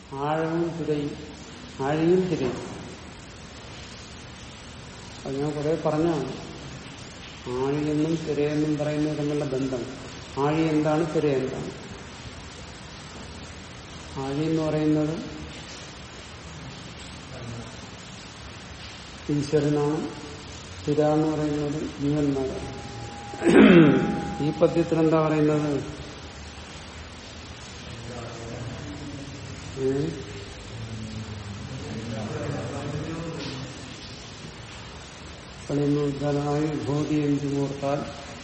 ആഴവും തിരയും ആഴിയും തിരയും അത് ഞാൻ കുറെ പറഞ്ഞാണ് ആഴിയെന്നും തിരയെന്നും പറയുന്നത് തമ്മിലുള്ള ബന്ധം ആഴി എന്താണ് തിര എന്താണ് ആഴി എന്ന് പറയുന്നത് ഈശ്വരനാണ് തിര എന്ന് പറയുന്നത് ജീവന്മാരാണ് ഈ പദ്യത്തിൽ എന്താ പറയുന്നത് ഏ? പറയുന്നു ധനായി ഭൂതി എന്ത് മൂർത്താൽ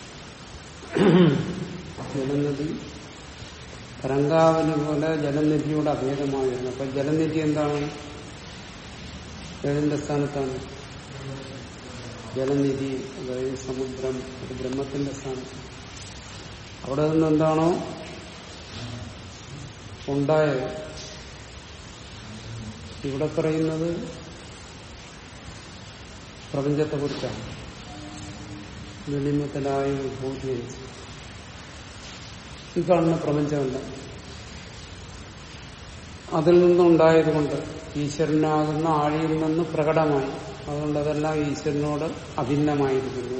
ജലനിധി തരംഗാവലി പോലെ ജലനിധിയുടെ അഭേദമായിരുന്നു അപ്പൊ ജലനിധി എന്താണ് ഏതിന്റെ സ്ഥാനത്താണ് ജലനിധി അതായത് സമുദ്രം അത് ബ്രഹ്മത്തിന്റെ സ്ഥാനത്ത് അവിടെ നിന്ന് എന്താണോ ഉണ്ടായത് ഇവിടെ പറയുന്നത് പ്രപഞ്ചത്തെ കുറിച്ചാണ് വെളിമത്തലായ വിഭൂതി ഈ കാണുന്ന പ്രപഞ്ചമല്ല അതിൽ നിന്നുണ്ടായതുകൊണ്ട് ഈശ്വരനാകുന്ന ആഴിയിൽ നിന്ന് പ്രകടമായി അതുകൊണ്ട് അതെല്ലാം ഈശ്വരനോട് അഭിന്നമായിരിക്കുന്നു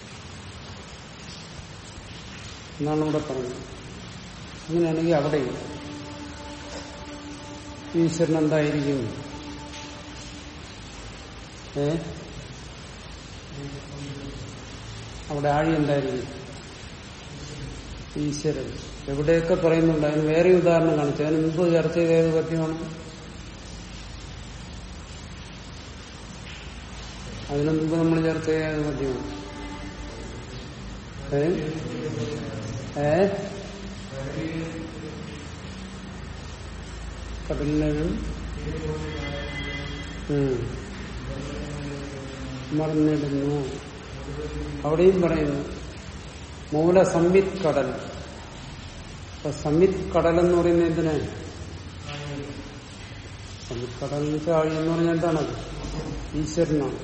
എന്നാണ് ഇവിടെ പറഞ്ഞത് അങ്ങനെയാണെങ്കിൽ അവിടെയില്ല ഈശ്വരൻ എന്തായിരിക്കും ഏ അവിടെ ആഴി എന്തായിരിക്കും ഈശ്വരൻ എവിടെയൊക്കെ പറയുന്നുണ്ട് അതിന് വേറെ ഉദാഹരണം കാണിച്ചു അതിന് മുമ്പ് ചർച്ച ചെയ്ത ഏത് പദ്യമാണ് അതിനു മുമ്പ് നമ്മൾ ചർച്ച ചെയ്ത ഏത് പദ്യമാണ് ഏ ഏ കടലിനും മറന്നിടുന്നു അവിടെയും പറയുന്നു മൂലസംവിത് കടൽ അപ്പൊ സംവിത് കടൽ എന്ന് പറയുന്നത് എന്തിനാ സംവിത് കടൽ എന്ന് വെച്ചാൽ ആഴി എന്ന് പറഞ്ഞാൽ എന്താണത് ഈശ്വരനാണ്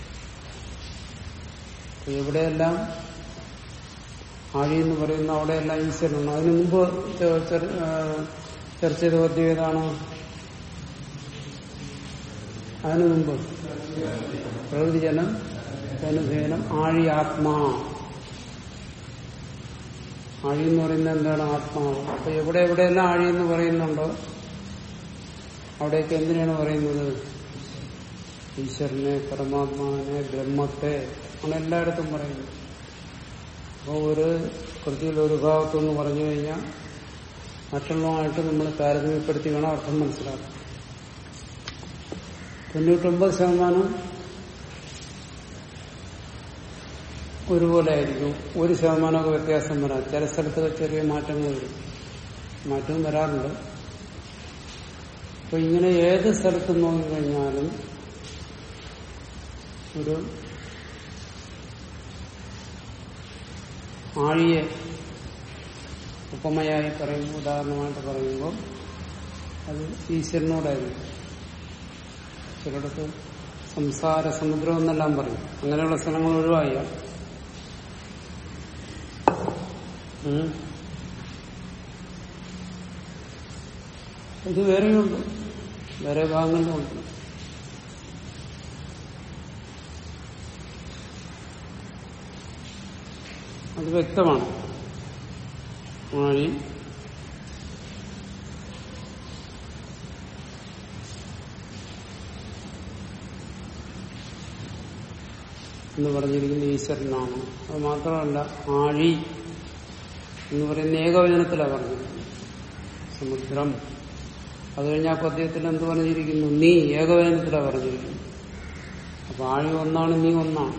അപ്പൊ എവിടെയെല്ലാം ആഴി എന്ന് പറയുന്ന അവിടെയെല്ലാം ഈശ്വരനാണ് അതിനു മുമ്പ് ചെ- ചെ- ആ, ചർച്ച ചെയ്ത പദ്യം ഏതാണ് അതിനു മുമ്പ് പ്രകൃതി ജനം ജനഭേനം ആഴി ആത്മാ ആഴി എന്ന് പറയുന്നത് എന്താണ് ആത്മാവ് അപ്പൊ എവിടെ എവിടെയെല്ലാം ആഴി എന്ന് പറയുന്നുണ്ടോ അവിടെയൊക്കെ എന്തിനാണ് പറയുന്നത് ഈശ്വരനെ പരമാത്മാവിനെ ബ്രഹ്മത്തെ അങ്ങനെ എല്ലായിടത്തും പറയുന്നു അപ്പോൾ ഒരു കൃതിയിൽ ഒരു ഭാഗത്തൊന്ന് പറഞ്ഞു കഴിഞ്ഞാൽ മറ്റുള്ളതുമായിട്ട് നമ്മൾ താരതമ്യപ്പെടുത്തി വേണം അർത്ഥം മനസ്സിലാക്കാം തൊണ്ണൂറ്റൊമ്പത് ശതമാനം ഒരുപോലെ ആയിരിക്കും ഒരു ശതമാനമൊക്കെ വ്യത്യാസം വരാം ചില സ്ഥലത്ത് ചെറിയ മാറ്റങ്ങൾ വരും മാറ്റവും വരാറുണ്ട് അപ്പൊ ഇങ്ങനെ ഏത് സ്ഥലത്ത് നോക്കിക്കഴിഞ്ഞാലും ഒരു ആഴിയെ ഉപമയായി പറയുമ്പോൾ ഉദാഹരണമായിട്ട് പറയുമ്പോൾ അത് ഈശ്വരനോടായിരിക്കും ചിലയിടത്ത് സംസാര സമുദ്രം എന്നെല്ലാം പറയും അങ്ങനെയുള്ള സ്ഥലങ്ങൾ ഒഴിവായ ഇത് വേറെയുണ്ട് വേറെ ഭാഗങ്ങളിലുണ്ട് അത് വ്യക്തമാണ് ആഴി എന്ന് പറഞ്ഞിരിക്കുന്ന ഈശ്വരനാണ് അത് മാത്രമല്ല ആഴി എന്ന് പറയുന്ന ഏകവചനത്തിലാണ് പറഞ്ഞിരിക്കുന്നത് സമുദ്രം അത് കഴിഞ്ഞാൽ പദ്യത്തിൽ എന്ത് പറഞ്ഞിരിക്കുന്നു നീ ഏകവചനത്തിലാണ് പറഞ്ഞിരിക്കുന്നു അപ്പൊ ആഴി ഒന്നാണ് നീ ഒന്നാണ്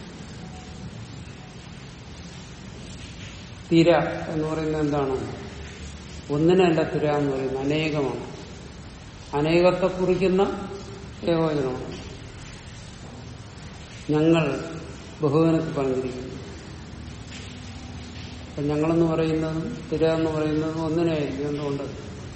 തിര എന്ന് പറയുന്നത് എന്താണ് ഒന്നിനല്ല തിര എന്ന് പറയുന്നത് അനേകമാണ് അനേകത്തെ കുറിക്കുന്ന ഏകവചനമാണ് ഞങ്ങൾ ബഹുവനത്തിൽ പറഞ്ഞിരിക്കുന്നു അപ്പൊ ഞങ്ങളെന്ന് പറയുന്നതും തിര എന്ന് പറയുന്നതും ഒന്നിനായിരിക്കും എന്തുകൊണ്ട്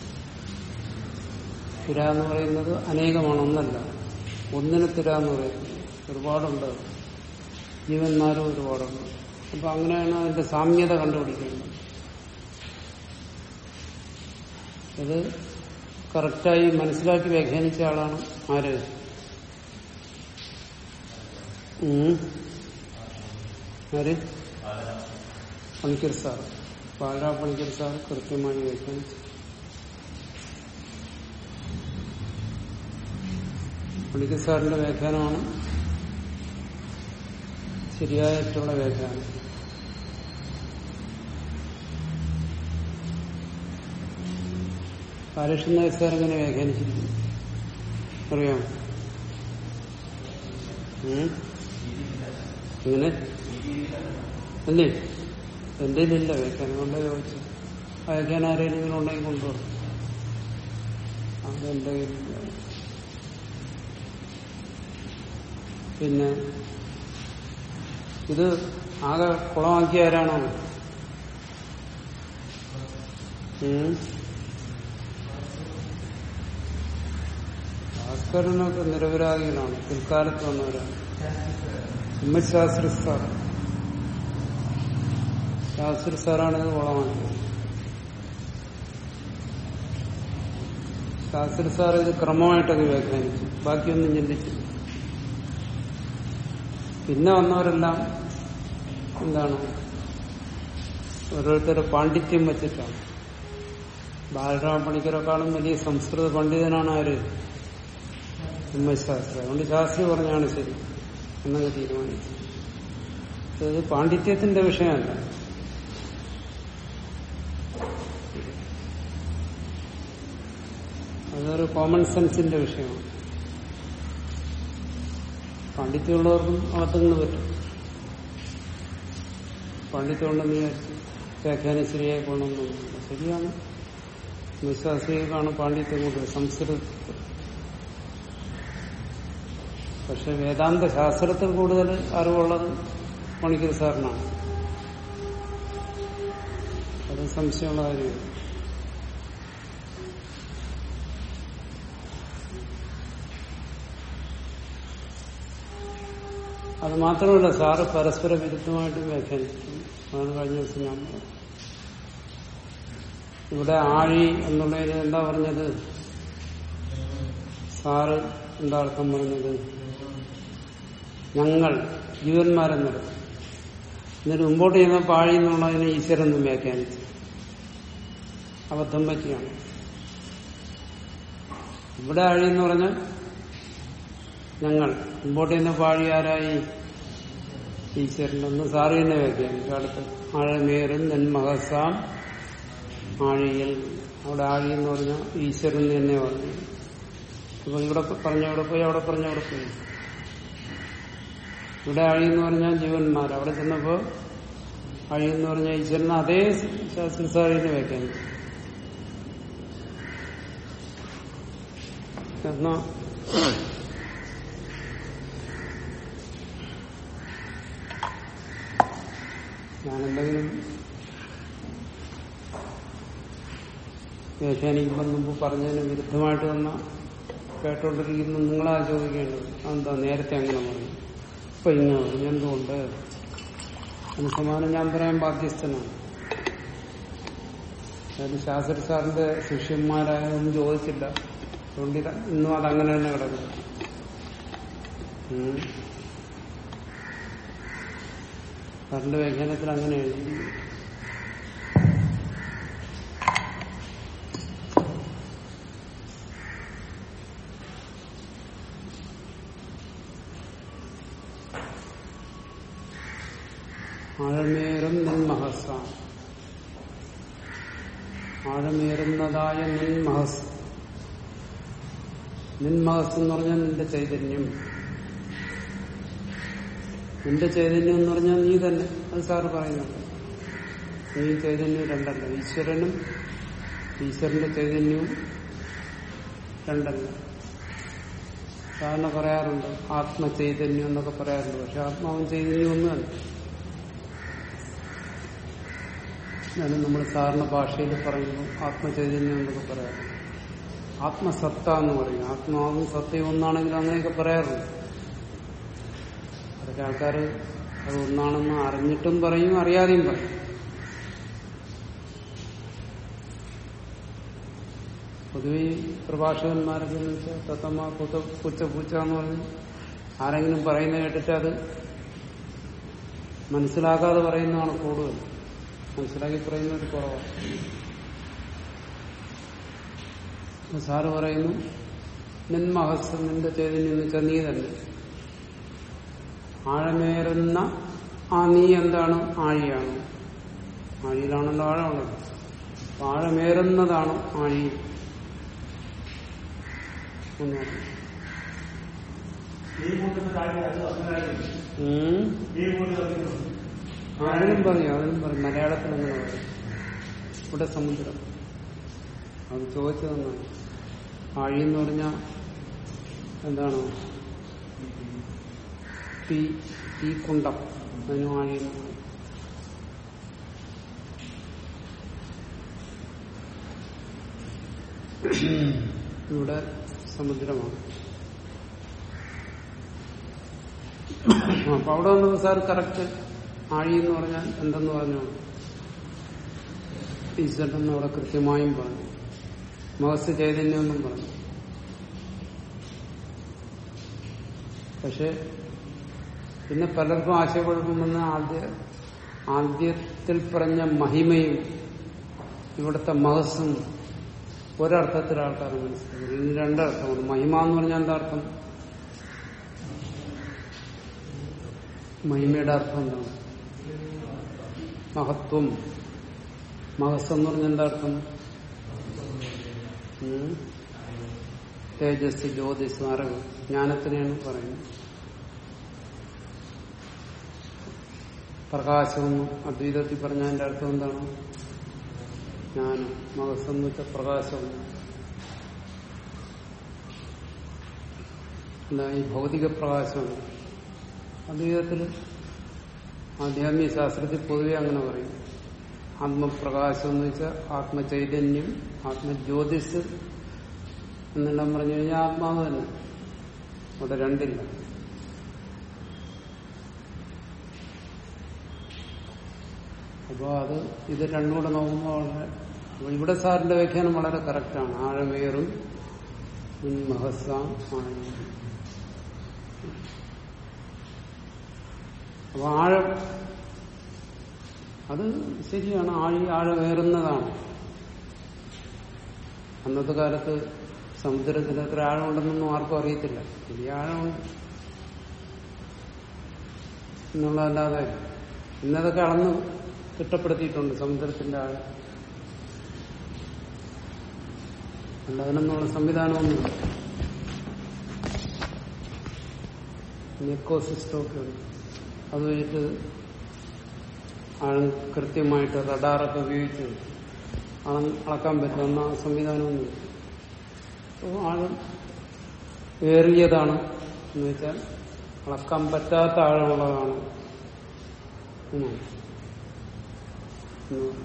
തിര എന്ന് പറയുന്നത് അനേകമാണ് ഒന്നല്ല ഒന്നിന് തിര എന്ന് പറയുന്നത് ഒരുപാടുണ്ട് ജീവന്മാരും ഒരുപാടുണ്ട് അപ്പൊ അങ്ങനെയാണ് അതിന്റെ സാമ്യത കണ്ടുപിടിക്കുന്നത് ഇത് കറക്റ്റായി മനസ്സിലാക്കി വ്യാഖ്യാനിച്ച ആളാണ് ആര് ഉം. ആര് പണിക്കർ സാർ ബാലരാ പണിക്കർ സാർ കൃത്യമായി വ്യാഖ്യാനിച്ചു പണിക്കർ സാറിന്റെ വ്യാഖ്യാനമാണ് ശരിയായിട്ടുള്ള വ്യാഖ്യാനം ബാലകൃഷ്ണൻ നായർ സാർ എങ്ങനെ വ്യാഖ്യാനിച്ചിരിക്കുന്നു അറിയാം ഉം? എങ്ങനെ അല്ലേ എന്റെ ഇല്ല വ്യാഖ്യാനം കൊണ്ടേ ചോദിച്ചു വ്യാഖ്യാനം ആരെങ്കിലും ഉണ്ടെങ്കിൽ കൊണ്ടുവരും അതെന്റെ കയ്യിലില്ല പിന്നെ ഇത് ആകെ കുളമാക്കിയ ആരാണോ ഉം? ഭാസ്കരനൊക്കെ നിരപരാധികളാണ് പിൽക്കാലത്ത് വന്നവരാണ് ഉമ്മശാസ്ത്രി സാർ ശാസ്ത്രി സാറാണ് ഇത് കുളമാക്കിയത് ശാസ്ത്രി സാർ ഇത് ക്രമമായിട്ടൊക്കെ വ്യാഖ്യാനിച്ചു ബാക്കിയൊന്നും ചിന്തിച്ചില്ല പിന്നെ വന്നവരെല്ലാം എന്താണ് ഓരോരുത്തരുടെ പാണ്ഡിത്യം വെച്ചിട്ടാണ് ബാലരാമ പണിക്കരെക്കാളും വലിയ സംസ്കൃത പണ്ഡിതനാണ് ആര് ഉമ്മശാസ്ത്രി അതുകൊണ്ട് ശാസ്ത്രി പറഞ്ഞാണ് ശരി എന്നൊക്കെ തീരുമാനിച്ചു ഇത് പാണ്ഡിത്യത്തിന്റെ വിഷയമല്ല അതൊരു കോമൺ സെൻസിന്റെ വിഷയമാണ് പാണ്ഡിത്യമുള്ളവർക്കും അബദ്ധങ്ങൾ പറ്റും പാണ്ഡിത്യമുണ്ടെന്ന് വിചാരിച്ച് വ്യാഖ്യാനം ശരിയായി കൊള്ളണമെന്നില്ല ശരിയാണ് വിശ്വാസികൾക്കാണ് പാണ്ഡിത്യം കൂടുതൽ സംസ്കൃത പക്ഷെ വേദാന്ത ശാസ്ത്രത്തിൽ കൂടുതൽ അറിവുള്ളത് മണിക്കർ സാറിനാണ് അത് സംശയമുള്ള കാര്യമാണ് അത് മാത്രമല്ല സാറ് പരസ്പര വിരുദ്ധമായിട്ട് വ്യാഖ്യാനിച്ചിട്ടുണ്ട് അതാണ് കഴിഞ്ഞ ദിവസം ഞാൻ പറഞ്ഞത് ഇവിടെ ആഴി എന്നുള്ളതിന് എന്താ പറഞ്ഞത് സാറ് എന്താ അർത്ഥം പറഞ്ഞത് ഞങ്ങൾ ജീവന്മാരെന്നത് എന്നിട്ട് മുമ്പോട്ട് ചെയ്യുന്നപ്പോൾ ആഴി എന്നുള്ളതിനെ ഈശ്വരെന്നും വ്യാഖ്യാനിച്ചു അബദ്ധം പറ്റിയാണ് ഇവിടെ ആഴി എന്ന് പറഞ്ഞാൽ ഞങ്ങൾ മുമ്പോട്ട് ചെയ്യുന്ന പാഴി ആരായി ഈശ്വരനെന്ന് സാറ് തന്നെ വ്യാഖ്യാനിച്ചു അടുത്ത് ആഴമേറും നെന്മഹസാം ആഴിയിൽ അവിടെ ആഴി എന്ന് പറഞ്ഞാൽ ഈശ്വരൻ തന്നെ പറഞ്ഞു അപ്പൊ ഇവിടെ പറഞ്ഞ അവിടെ പോയി അവിടെ പറഞ്ഞ അവിടെ പോയി ഇവിടെ ആഴി എന്ന് പറഞ്ഞാൽ ജീവന്മാർ അവിടെ ചെന്നപ്പോ ആഴി എന്ന് പറഞ്ഞാൽ ഈശ്വരൻ അതേ ശാസ്ത്രി സാറിനെ വ്യാഖ്യാനിച്ചു എന്നാ ഞാനെന്തെങ്കിലും വ്യാഖ്യാനിക്കുമ്പോൾ മുമ്പ് പറഞ്ഞതിന് വിരുദ്ധമായിട്ട് വന്ന കേട്ടോണ്ടിരിക്കുന്ന നിങ്ങളാ ചോദിക്കേണ്ടത് അതെന്താ നേരത്തെ അങ്ങനെ പറഞ്ഞു ഇപ്പൊ ഇങ്ങനെ പറഞ്ഞു എന്തുകൊണ്ട് അതിന് സമാനം ഞാൻ പറയാൻ ബാധ്യസ്ഥനാണ് അതായത് ശാസ്ത്രി സാറിന്റെ ശിഷ്യന്മാരായൊന്നും ചോദിച്ചില്ല അതുകൊണ്ട് ഇത് ഇന്നും അതങ്ങനെ തന്നെ കിടക്കുന്നു ഉം. സാറിന്റെ വ്യാഖ്യാനത്തിൽ അങ്ങനെ എഴുതി ആഴമേറും നിൻമഹസ ആഴമേറുന്നതായ നിൻമഹസ് നിൻമഹസ് എന്ന് പറഞ്ഞാൽ നിന്റെ ചൈതന്യം നിന്റെ ചൈതന്യം എന്ന് പറഞ്ഞാൽ നീ തന്നെ അത് സാറ് പറയുന്നുണ്ട് നീ ചൈതന്യം രണ്ടല്ല ഈശ്വരനും ഈശ്വരന്റെ ചൈതന്യവും രണ്ടല്ല സാധാരണ പറയാറുണ്ട് ആത്മചൈതന്യം എന്നൊക്കെ പറയാറുണ്ട് പക്ഷെ ആത്മാവും ചൈതന്യം ഒന്നുമല്ല എന്നാലും നമ്മൾ സാധാരണ ഭാഷയിൽ പറയുമ്പോൾ ആത്മചൈതന്യം എന്നൊക്കെ പറയാറുണ്ട് ആത്മസത്ത എന്ന് പറയും ആത്മാവും സത്തയും ഒന്നാണെങ്കിൽ അങ്ങനെയൊക്കെ പറയാറുണ്ട് അതൊക്കെ ആൾക്കാർ അത് ഒന്നാണെന്ന് അറിഞ്ഞിട്ടും പറയും അറിയാതെയും പറയും പൊതുവെ ഈ പ്രഭാഷകന്മാരൊക്കെ എന്ന് വെച്ചാൽ തത്തമ്മ പുത്ത പുച്ച പൂച്ച എന്ന് പറഞ്ഞ് ആരെങ്കിലും പറയുന്ന കേട്ടിട്ട് അത് മനസ്സിലാക്കാതെ പറയുന്നതാണ് കൂടുതൽ മനസ്സിലാക്കി പറയുന്നത് കുറവാണ് അപ്പൊ സാറ് പറയുന്നു നിന്മഹസ് നിന്റെ ചൈതന്യം എന്ന് വെച്ചാൽ നീ തന്നെ ആഴമേറുന്ന ആ നീ എന്താണ് ആഴിയാണ് ആഴിയിലാണല്ലോ ആഴമുള്ളത് അപ്പൊ ആഴമേറുന്നതാണ് ആഴി എന്ന് പറഞ്ഞു. ഈ കൂട്ടത്തിൽ കാര്യം അത് അഭിപ്രായം ഉം. ഈ കൂട്ടത്തിൽ ആ, അതിനും പറയും അതിനും പറയും മലയാളത്തിൽ അങ്ങനെ പറയും ഇവിടെ സമുദ്രം അത് ചോദിച്ചതെന്നാണ് ആഴി എന്ന് പറഞ്ഞാൽ എന്താണ് തീ തീക്കുണ്ടം അതിനും ആഴി എന്ന് പറയും ഇവിടെ സമുദ്രമാണ് അപ്പൊ അവിടെ വന്നപ്പോ സാർ കറക്റ്റ് ആഴി എന്ന് പറഞ്ഞാൽ എന്തെന്ന് പറഞ്ഞു ഈശ്വരൻ അവിടെ കൃത്യമായും പറഞ്ഞു മഹസ് ചൈതന്യമെന്നും പറഞ്ഞു പക്ഷെ പിന്നെ പലർക്കും ആശയക്കുഴപ്പം വന്ന ആദ്യ ആദ്യത്തിൽ പറഞ്ഞ മഹിമയും ഇവിടുത്തെ മഹസ്സും ഒരർത്ഥത്തിൽ ആൾക്കാർ മനസ്സിലാക്കി ഇതിന് രണ്ടർത്ഥമുണ്ട് മഹിമ എന്ന് പറഞ്ഞാൽ എന്താ അർത്ഥം മഹിമയുടെ അർത്ഥം എന്താണ് മഹത്വം മഹസ് എന്ന് പറഞ്ഞാൽ എന്താ അർത്ഥം ഉം? തേജസ് ജ്യോതിസ് അറിവ് ജ്ഞാനത്തിനെയാണ് പറയുന്നത് പ്രകാശമെന്ന് അദ്വൈതത്തിൽ പറഞ്ഞതിന്റെ അർത്ഥം എന്താണ് ജ്ഞാനം മഹസ് എന്ന് വെച്ചാൽ പ്രകാശം അല്ല ഈ ഭൗതിക പ്രകാശമാണ് അദ്വൈതത്തിൽ ആധ്യാത്മിക ശാസ്ത്രത്തിൽ പൊതുവെ അങ്ങനെ പറയും ആത്മപ്രകാശം എന്ന് വെച്ചാൽ ആത്മചൈതന്യം ആത്മജ്യോതിസ് എന്നെല്ലാം പറഞ്ഞു കഴിഞ്ഞാൽ ആത്മാവ് തന്നെ അവിടെ രണ്ടില്ല അപ്പോൾ അത് ഇത് രണ്ടും കൂടെ നോക്കുമ്പോൾ വളരെ അപ്പൊ ഇവിടെ സാറിന്റെ വ്യാഖ്യാനം വളരെ കറക്റ്റാണ് ആഴമേറും മഹസാം ആഴം അപ്പൊ ആഴം അത് ശരിയാണ് ആഴി ആഴമേറുന്നതാണ് അന്നത്തെ കാലത്ത് സമുദ്രത്തിൽ എത്ര ആഴമുണ്ടെന്നൊന്നും ആർക്കും അറിയത്തില്ല വലിയ ആഴമുണ്ട് എന്നുള്ളതല്ലാതെ ഇന്നതൊക്കെ അളന്ന് തിട്ടപ്പെടുത്തിയിട്ടുണ്ട് സമുദ്രത്തിന്റെ ആഴം അല്ല അതിനൊന്നുള്ള സംവിധാനമൊന്നുമില്ല എക്കോ സിസ്റ്റം ഒക്കെ ഉണ്ട് അത് വെച്ചിട്ട് ആഴം കൃത്യമായിട്ട് റഡാറൊക്കെ ഉപയോഗിച്ച് അള- അളക്കാൻ പറ്റുന്ന സംവിധാനമൊന്നുമില്ല അപ്പോൾ ആഴം ഏറിയതാണ് എന്ന് വെച്ചാൽ അളക്കാൻ പറ്റാത്ത ആഴമുള്ളതാണ് എന്നാണ്. എന്ന് പറയും.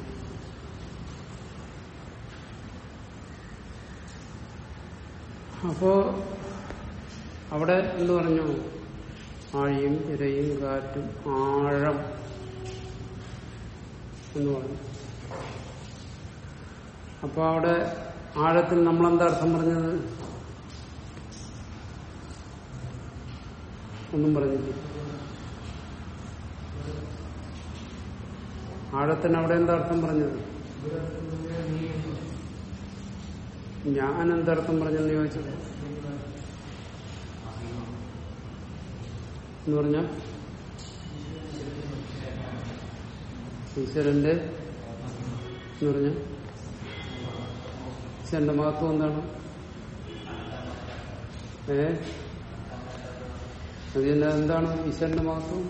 അപ്പോ അവിടെ എന്ത് പറഞ്ഞു ആഴിയും ഇരയും കാറ്റും ആഴം എന്ന് പറഞ്ഞു അപ്പൊ അവിടെ ആഴത്തിൽ നമ്മളെന്താ അർത്ഥം പറഞ്ഞത് ഒന്നും പറഞ്ഞില്ല ആഴത്തിന് അവിടെ എന്താ അർത്ഥം പറഞ്ഞത് ഞാൻ എന്തർത്ഥം പറഞ്ഞെന്ന് ചോദിച്ചത് എന്ന് പറഞ്ഞ ഈശ്വരന്റെ എന്ന് പറഞ്ഞ ഈശ്വരന്റെ മഹത്വം എന്താണ് ഏ അതിന്റെ എന്താണ് ഈശ്വരന്റെ മഹത്വം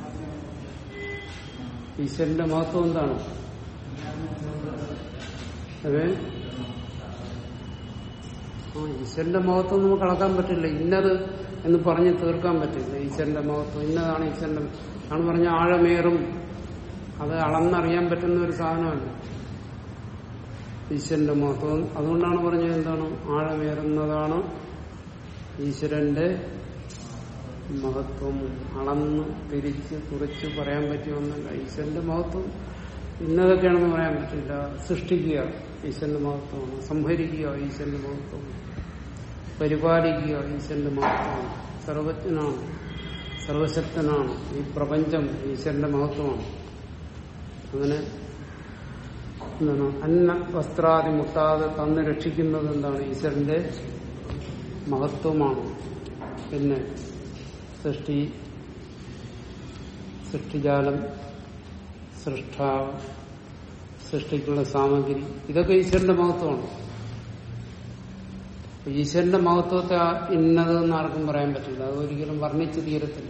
ഈശ്വരന്റെ മഹത്വം എന്താണ് അതെ ആ ഈശ്വരന്റെ മഹത്വം നമുക്ക് അളക്കാൻ പറ്റില്ല ഇന്നത് എന്ന് പറഞ്ഞ് തീർക്കാൻ പറ്റില്ല ഈശ്വരന്റെ മഹത്വം ഇന്നതാണ് ഈശ്വരന്റെ ആണ് പറഞ്ഞ ആഴമേറും അത് അളന്നറിയാൻ പറ്റുന്ന ഒരു സാധനമല്ല ഈശ്വരന്റെ മഹത്വം അതുകൊണ്ടാണ് പറഞ്ഞത് എന്താണ് ആഴമേറുന്നതാണ് ഈശ്വരന്റെ മഹത്വം അളന്ന് തിരിച്ച് കുറിച്ച് പറയാൻ പറ്റിയൊന്നല്ല ഈശ്വരന്റെ മഹത്വം ഇന്നതൊക്കെയാണെന്ന് പറയാൻ പറ്റില്ല സൃഷ്ടിക്കുക ഈശ്വരന്റെ മഹത്വമാണ് സംഹരിക്കുക ഈശ്വരന്റെ മഹത്വമാണ് പരിപാലിക്കുക ഈശ്വരന്റെ മഹത്വമാണ് സർവജ്ഞനാണ് സർവശക്തനാണ് ഈ പ്രപഞ്ചം ഈശ്വരന്റെ മഹത്വമാണ് അങ്ങനെ എന്താണ് അന്ന വസ്ത്രാദി മുട്ടാതെ തന്ന് രക്ഷിക്കുന്നത് എന്താണ് ഈശ്വരന്റെ മഹത്വമാണ് പിന്നെ സൃഷ്ടി സൃഷ്ടിജാലം സൃഷ്ടാവ് സൃഷ്ടിക്കുള്ള സാമഗ്രി ഇതൊക്കെ ഈശ്വരന്റെ മഹത്വമാണ് അപ്പൊ ഈശ്വരന്റെ മഹത്വത്തെ ആ ഇന്നത് എന്ന് ആർക്കും പറയാൻ പറ്റില്ല അത് ഒരിക്കലും വർണ്ണിച്ചു തീരത്തില്ല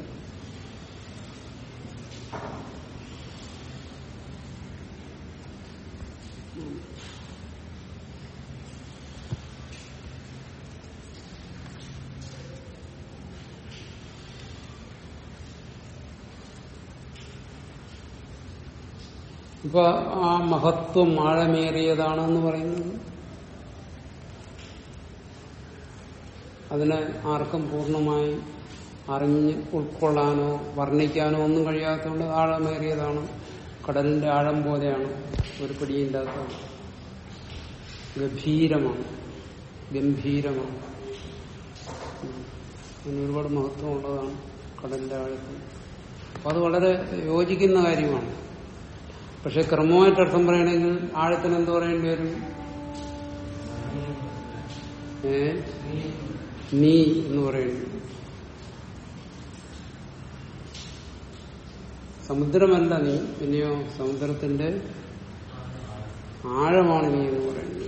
ഇപ്പൊ ആ മഹത്വം ആഴമേറിയതാണെന്ന് പറയുന്നത് അതിനെ ആർക്കും പൂർണ്ണമായി അറിഞ്ഞ് ഉൾക്കൊള്ളാനോ വർണ്ണിക്കാനോ ഒന്നും കഴിയാത്തതുകൊണ്ട് ആഴമേറിയതാണ് കടലിന്റെ ആഴം പോലെയാണ് ഒരു പിടിയില്ലാത്തതാണ് ഗംഭീരമാണ് ഗംഭീരമാണ് ഉം. അതിന് ഒരുപാട് മഹത്വമുള്ളതാണ് കടലിന്റെ ആഴത്തിൽ അപ്പൊ അത് വളരെ യോജിക്കുന്ന കാര്യമാണ് പക്ഷെ ക്രമമായിട്ട് അർത്ഥം പറയണമെങ്കിൽ ആഴത്തിന് എന്ത് പറയേണ്ടി വരും ഏ നീ എന്ന് പറയേണ്ടി വരും സമുദ്രമല്ല നീ പിന്നെയോ സമുദ്രത്തിന്റെ ആഴമാണ് നീ എന്ന് പറയുന്നത്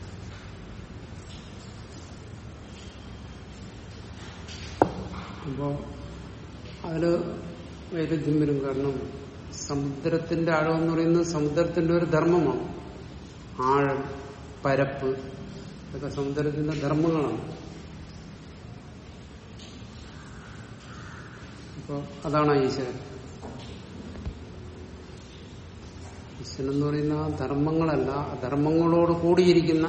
അപ്പോ അതില് വൈരുദ്ധ്യം വരും കാരണം സമുദ്രത്തിന്റെ ആഴം എന്ന് പറയുന്നത് സമുദ്രത്തിന്റെ ഒരു ധർമ്മമാണ് ആഴം പരപ്പ് ഇതൊക്കെ സമുദ്രത്തിന്റെ ധർമ്മങ്ങളാണ് അപ്പോ അതാണ് ഈശ്വരൻ ഈശ്വരൻ എന്ന് പറയുന്ന ആ ധർമ്മങ്ങളല്ല ആ ധർമ്മങ്ങളോട് കൂടിയിരിക്കുന്ന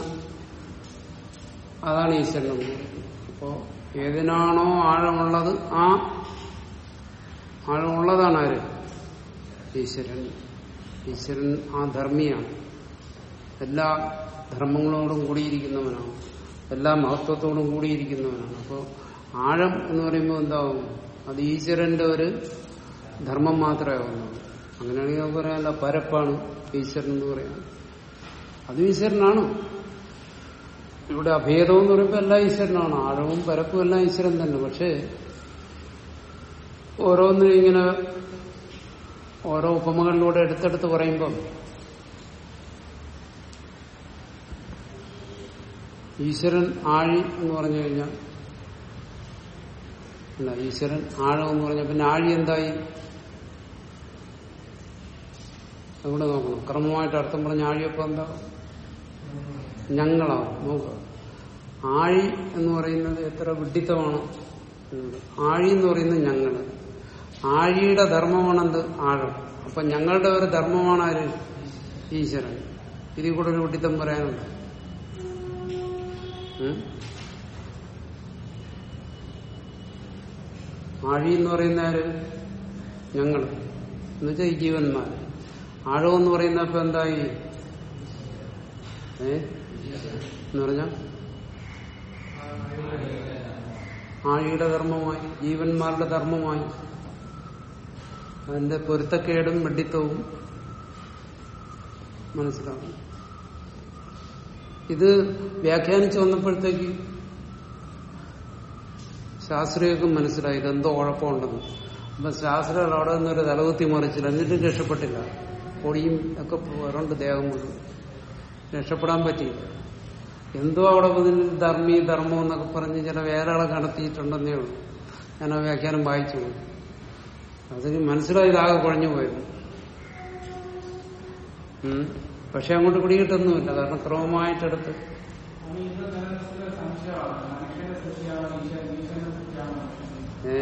അതാണ് ഈശ്വരൻ എന്ന് പറയുന്നത് അപ്പോ ഏതിനാണോ ആഴമുള്ളത് ആ ആഴമുള്ളതാണ് ആര് ഈശ്വരൻ ഈശ്വരൻ ആ ധർമ്മിയാണ് എല്ലാ ധർമ്മങ്ങളോടും കൂടിയിരിക്കുന്നവനാണ് എല്ലാ മഹത്വത്തോടും കൂടിയിരിക്കുന്നവനാണ് അപ്പോൾ ആഴം എന്ന് പറയുമ്പോൾ എന്താവും അത് ഈശ്വരന്റെ ഒരു ധർമ്മം മാത്രമേ ആവുന്നുള്ളൂ അങ്ങനെയാണെങ്കിൽ നമുക്ക് പറയാമല്ല പരപ്പാണ് ഈശ്വരൻ എന്ന് പറയാം അത് ഈശ്വരനാണ് ഇവിടെ അഭേദം എന്ന് പറയുമ്പോൾ എല്ലാം ഈശ്വരനാണ് ആഴവും പരപ്പും എല്ലാം ഈശ്വരൻ തന്നെ പക്ഷേ ഓരോന്നും ഇങ്ങനെ ഓരോ ഉപമകളിലൂടെ എടുത്തെടുത്ത് പറയുമ്പം ഈശ്വരൻ ആഴി എന്ന് പറഞ്ഞു കഴിഞ്ഞാൽ അല്ല ഈശ്വരൻ ആഴം എന്ന് പറഞ്ഞാൽ പിന്നെ ആഴി എന്തായി അതുകൂടെ നോക്കണം ക്രമമായിട്ട് അർത്ഥം പറഞ്ഞ ആഴിയപ്പോ എന്താ ഞങ്ങളാവും നോക്കുക ആഴി എന്ന് പറയുന്നത് എത്ര വിഡിത്തമാണ് എന്നത്. ആഴി എന്ന് പറയുന്നത് ഞങ്ങള് ആഴിയുടെ ധർമ്മമാണെന്ത് ആഴം അപ്പൊ ഞങ്ങളുടെ ഒരു ധർമ്മമാണ് ആര് ഈശ്വരൻ ഇതിൽ കൂടെ ഒരു വിഡിത്തം പറയാനുണ്ട് ഉം? ആഴി എന്ന് പറയുന്ന ആര് ഞങ്ങള് എന്നുവെച്ചാൽ ഈ ജീവന്മാർ ആഴം എന്ന് പറയുന്ന ഇപ്പൊ എന്തായി ഏ എന്ന് പറഞ്ഞ ആഴിയുടെ ധർമ്മമായി ജീവന്മാരുടെ ധർമ്മമായി അതിന്റെ പൊരുത്തക്കേടും വെഡിത്തവും മനസ്സിലാവും ഇത് വ്യാഖ്യാനിച്ചു വന്നപ്പോഴത്തേക്ക് ശാസ്ത്രീയക്കും മനസ്സിലായി ഇതെന്തോ കുഴപ്പമുണ്ടെന്ന് അപ്പൊ ശാസ്ത്രം അവിടെ നിന്നൊരു തലകുത്തി മറിച്ചില്ല എന്നിട്ടും രക്ഷപ്പെട്ടില്ല പൊടിയും ഒക്കെ വരണ്ട് ദേഹം മുഴുവൻ രക്ഷപ്പെടാൻ പറ്റിയില്ല എന്തോ അവിടെ ഇതിന് ധർമ്മി ധർമ്മം എന്നൊക്കെ പറഞ്ഞ് ചില വേലകളെ കടത്തിയിട്ടുണ്ടെന്നേ ഉള്ളൂ ഞാൻ ആ വ്യാഖ്യാനം വായിച്ചു പോയി അതിന് മനസ്സിലായതാകെ കുഴഞ്ഞു പോയത് ഉം. പക്ഷെ അങ്ങോട്ട് പിടികിട്ടൊന്നുമില്ല കാരണം ക്രമമായിട്ടെടുത്ത് ഏ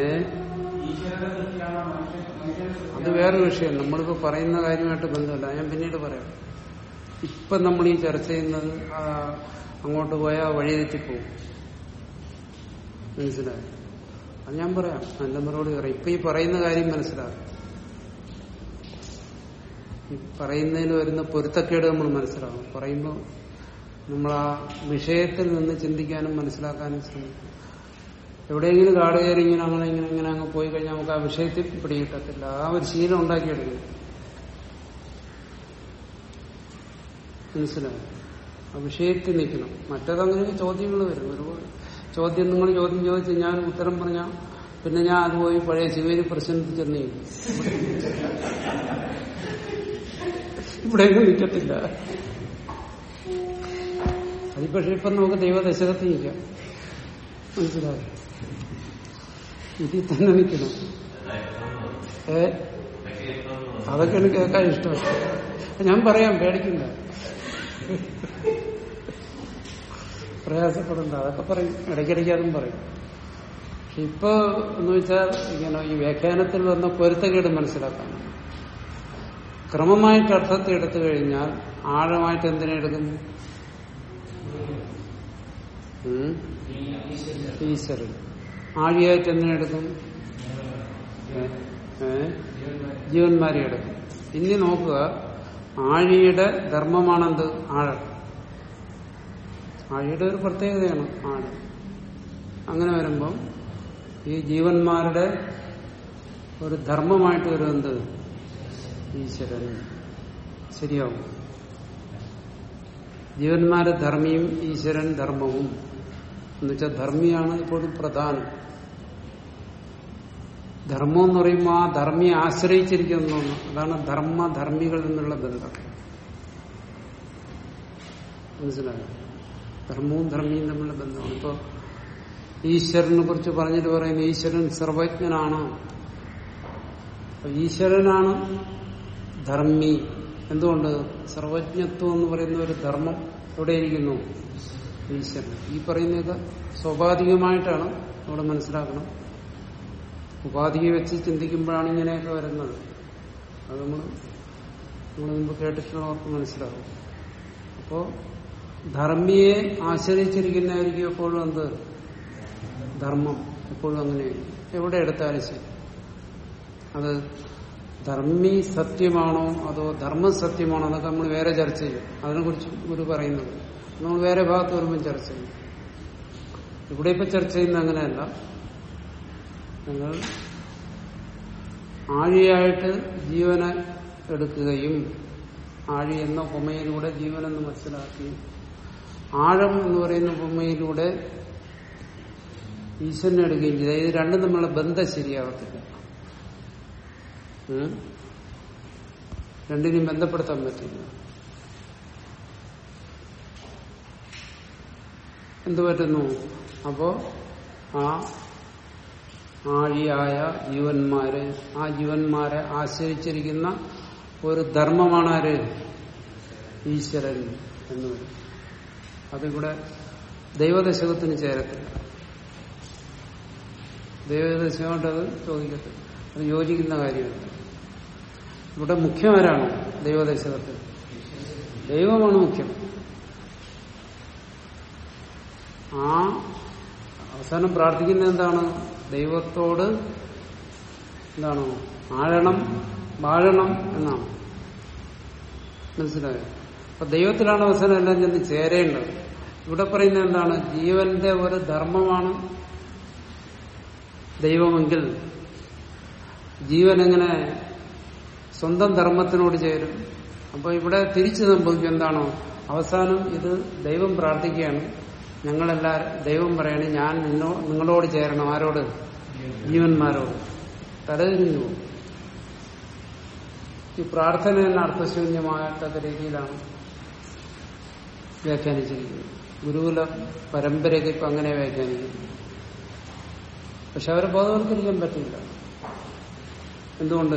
അത് വേറൊരു വിഷയം നമ്മളിപ്പോ പറയുന്ന കാര്യമായിട്ട് ബന്ധമില്ല ഞാൻ പിന്നീട് പറയാം ഇപ്പൊ നമ്മൾ ഈ ചർച്ച ചെയ്യുന്നത് ആ, അങ്ങോട്ട് പോയാൽ വഴി തെറ്റിപ്പോവും മനസ്സിലായി അത് ഞാൻ പറയാം നല്ല മറുപടി പറയാം ഇപ്പൊ ഈ പറയുന്ന കാര്യം മനസ്സിലാകും ഈ പറയുന്നതിൽ വരുന്ന പൊരുത്തക്കേട് നമ്മൾ മനസ്സിലാവും പറയുമ്പോൾ നമ്മൾ ആ വിഷയത്തിൽ നിന്ന് ചിന്തിക്കാനും മനസ്സിലാക്കാനും ശ്രമിക്കും എവിടെയെങ്കിലും കാട് കയറി ഇങ്ങനെ അങ്ങനെ ഇങ്ങനെ ഇങ്ങനെ അങ്ങ് പോയി കഴിഞ്ഞാൽ നമുക്ക് ആ വിഷയത്തിൽ പിടികിട്ടത്തില്ല ആ ഒരു ശീലം ഉണ്ടാക്കിയെടുക്കും മനസ്സിലായോ ആ വിഷയത്തിൽ നിൽക്കണം മറ്റേതങ്ങനെ ചോദ്യങ്ങൾ വരും ഒരുപാട് ചോദ്യം നിങ്ങൾ ചോദ്യം ചോദിച്ച് ഞാൻ ഉത്തരം പറഞ്ഞാൽ പിന്നെ ഞാൻ അത് പോയി പഴയ ശിവേരി പ്രശ്നത്തിൽ ചെന്ന് നിൽക്കും. ഇവിടെയൊന്നും നിൽക്കത്തില്ല അത് പക്ഷെ ഇപ്പൊ നമുക്ക് ദൈവദശകത്തിൽ നിൽക്കാം മനസ്സിലായോ ഇതിൽ തന്നെ നിൽക്കണം ഏ അതൊക്കെയാണ് കേൾക്കാൻ ഇഷ്ടം ഞാൻ പറയാം പേടിക്കണ്ട പ്രയാസപ്പെടണ്ട അതൊക്കെ പറയും ഇടയ്ക്കിടയ്ക്ക് അതും പറയും പക്ഷെ ഇപ്പൊ എന്ന് വെച്ചാൽ ഇങ്ങനെ ഈ വ്യാഖ്യാനത്തിൽ വന്ന പൊരുത്തക്കേട് മനസ്സിലാക്കാൻ ക്രമമായിട്ട് അർത്ഥത്തെ എടുത്തു കഴിഞ്ഞാൽ ആഴമായിട്ട് എന്തിനെ എടുക്കുന്നു ഉം? ഈശ്വരൻ ആഴിയായിട്ട് എന്തിനെ എടുക്കും ഏ? ഏ? ജീവന്മാരെ എടുക്കും ഇനി നോക്കുക ആഴിയുടെ ധർമ്മമാണെന്ത് ആഴം ആഴിയുടെ ഒരു പ്രത്യേകതയാണ് ആഴ് അങ്ങനെ വരുമ്പം ഈ ജീവന്മാരുടെ ഒരു ധർമ്മമായിട്ട് വരുന്നത് ഈശ്വരൻ ശരിയാവും ജീവന്മാരെ ധർമ്മിയും ഈശ്വരൻ ധർമ്മവും എന്നുവെച്ചാൽ ധർമ്മിയാണ് ഇപ്പോഴും പ്രധാനം ധർമ്മം എന്ന് പറയുമ്പോൾ ആ ധർമ്മിയെ ആശ്രയിച്ചിരിക്കുന്ന ഒന്ന് അതാണ് ധർമ്മ ധർമ്മികൾ എന്നുള്ള ബന്ധം മനസ്സിലായോ ധർമ്മവും ധർമ്മിയും തമ്മിലുള്ള ബന്ധമാണ് ഇപ്പൊ ഈശ്വരനെ കുറിച്ച് പറഞ്ഞിട്ട് പറയുന്നത് ഈശ്വരൻ സർവജ്ഞനാണ് അപ്പൊ ഈശ്വരനാണ് ധർമ്മി എന്തുകൊണ്ട് സർവജ്ഞത്വം എന്ന് പറയുന്ന ഒരു ധർമ്മം എവിടെയിരിക്കുന്നു ഈശ്വരൻ ഈ പറയുന്നത് സ്വാഭാവികമായിട്ടാണ് അവിടെ മനസ്സിലാക്കണം ഉപാധിയെ വെച്ച് ചിന്തിക്കുമ്പോഴാണ് ഇങ്ങനെയൊക്കെ വരുന്നത് അത് നമ്മൾ നമ്മൾ മുമ്പ് കേട്ടിട്ടുള്ളവർക്ക് മനസ്സിലാവും അപ്പോ ധർമ്മിയെ ആശ്രയിച്ചിരിക്കുന്നതായിരിക്കും എപ്പോഴും എന്ത് ധർമ്മം എപ്പോഴും അങ്ങനെ എവിടെ എടുത്താലും ശരി അത് ധർമ്മി സത്യമാണോ അതോ ധർമ്മം സത്യമാണോ അതൊക്കെ നമ്മൾ വേറെ ചർച്ച ചെയ്യും അതിനെക്കുറിച്ച് ഗുരു പറയുന്നത് നമ്മൾ വേറെ ഭാഗത്ത് വരുമ്പോൾ ചർച്ച ചെയ്യും ഇവിടെ ഇപ്പൊ ചർച്ച ചെയ്യുന്ന അങ്ങനെയല്ല നിങ്ങൾ ആഴിയായിട്ട് ജീവനെ എടുക്കുകയും ആഴി എന്ന ഉപമയിലൂടെ ജീവനെന്ന് മനസ്സിലാക്കി ആഴം എന്ന് പറയുന്ന ഉപമയിലൂടെ ഈശ്വരനെ എടുക്കുകയും ചെയ്ത ഇത് രണ്ടും തമ്മിലുള്ള ബന്ധം ശരിയാവത്തില്ല ഉം? രണ്ടിനെയും ബന്ധപ്പെടുത്താൻ പറ്റില്ല എന്ത് പറ്റുന്നു അപ്പോ ആ ആഴിയായ ജീവന്മാര് ആ ജീവന്മാരെ ആശ്രയിച്ചിരിക്കുന്ന ഒരു ധർമ്മമാണ് ആര് ഈശ്വരൻ എന്ന് പറയും അതിവിടെ ദൈവദശകത്തിന് ചേരത്തില്ല ദൈവദശകമായിട്ട് അത് ചോദിക്കത്തില്ല അത് യോജിക്കുന്ന കാര്യമല്ല ഇവിടെ മുഖ്യം ആരാണ് ദൈവദശകത്തിൽ ദൈവമാണ് മുഖ്യം ആ അവസാനം പ്രാർത്ഥിക്കുന്നത് എന്താണ് ദൈവത്തോട് എന്താണ് ആഴണം വാഴണം എന്നാണ് മനസ്സിലായോ അപ്പൊ ദൈവത്തിലാണ് അവസാനം എല്ലാം ചെന്ന് ചേരേണ്ടത് ഇവിടെ പറയുന്നത് എന്താണ് ജീവന്റെ ഒരു ധർമ്മമാണ് ദൈവമെങ്കിൽ ജീവൻ എങ്ങനെ സ്വന്തം ധർമ്മത്തിനോട് ചേരും അപ്പൊ ഇവിടെ തിരിച്ചു സംഭവിക്കും എന്താണോ അവസാനം ഇത് ദൈവം പ്രാർത്ഥിക്കുകയാണ് ഞങ്ങളെല്ലാരും ദൈവം പറയണേ ഞാൻ നിന്നോ നിങ്ങളോട് ചേരണം ആരോട് ജീവന്മാരോട് തലതിരിഞ്ഞു പോകും ഈ പ്രാർത്ഥന തന്നെ അർത്ഥശൂന്യമാകത്തക്ക രീതിയിലാണ് വ്യാഖ്യാനിച്ചിരിക്കുന്നത് ഗുരുകുല പരമ്പരയൊക്കെ ഇപ്പൊ അങ്ങനെ വ്യാഖ്യാനിക്കുന്നു പക്ഷെ അവരെ ബോധവൽക്കരിക്കാൻ പറ്റില്ല എന്തുകൊണ്ട്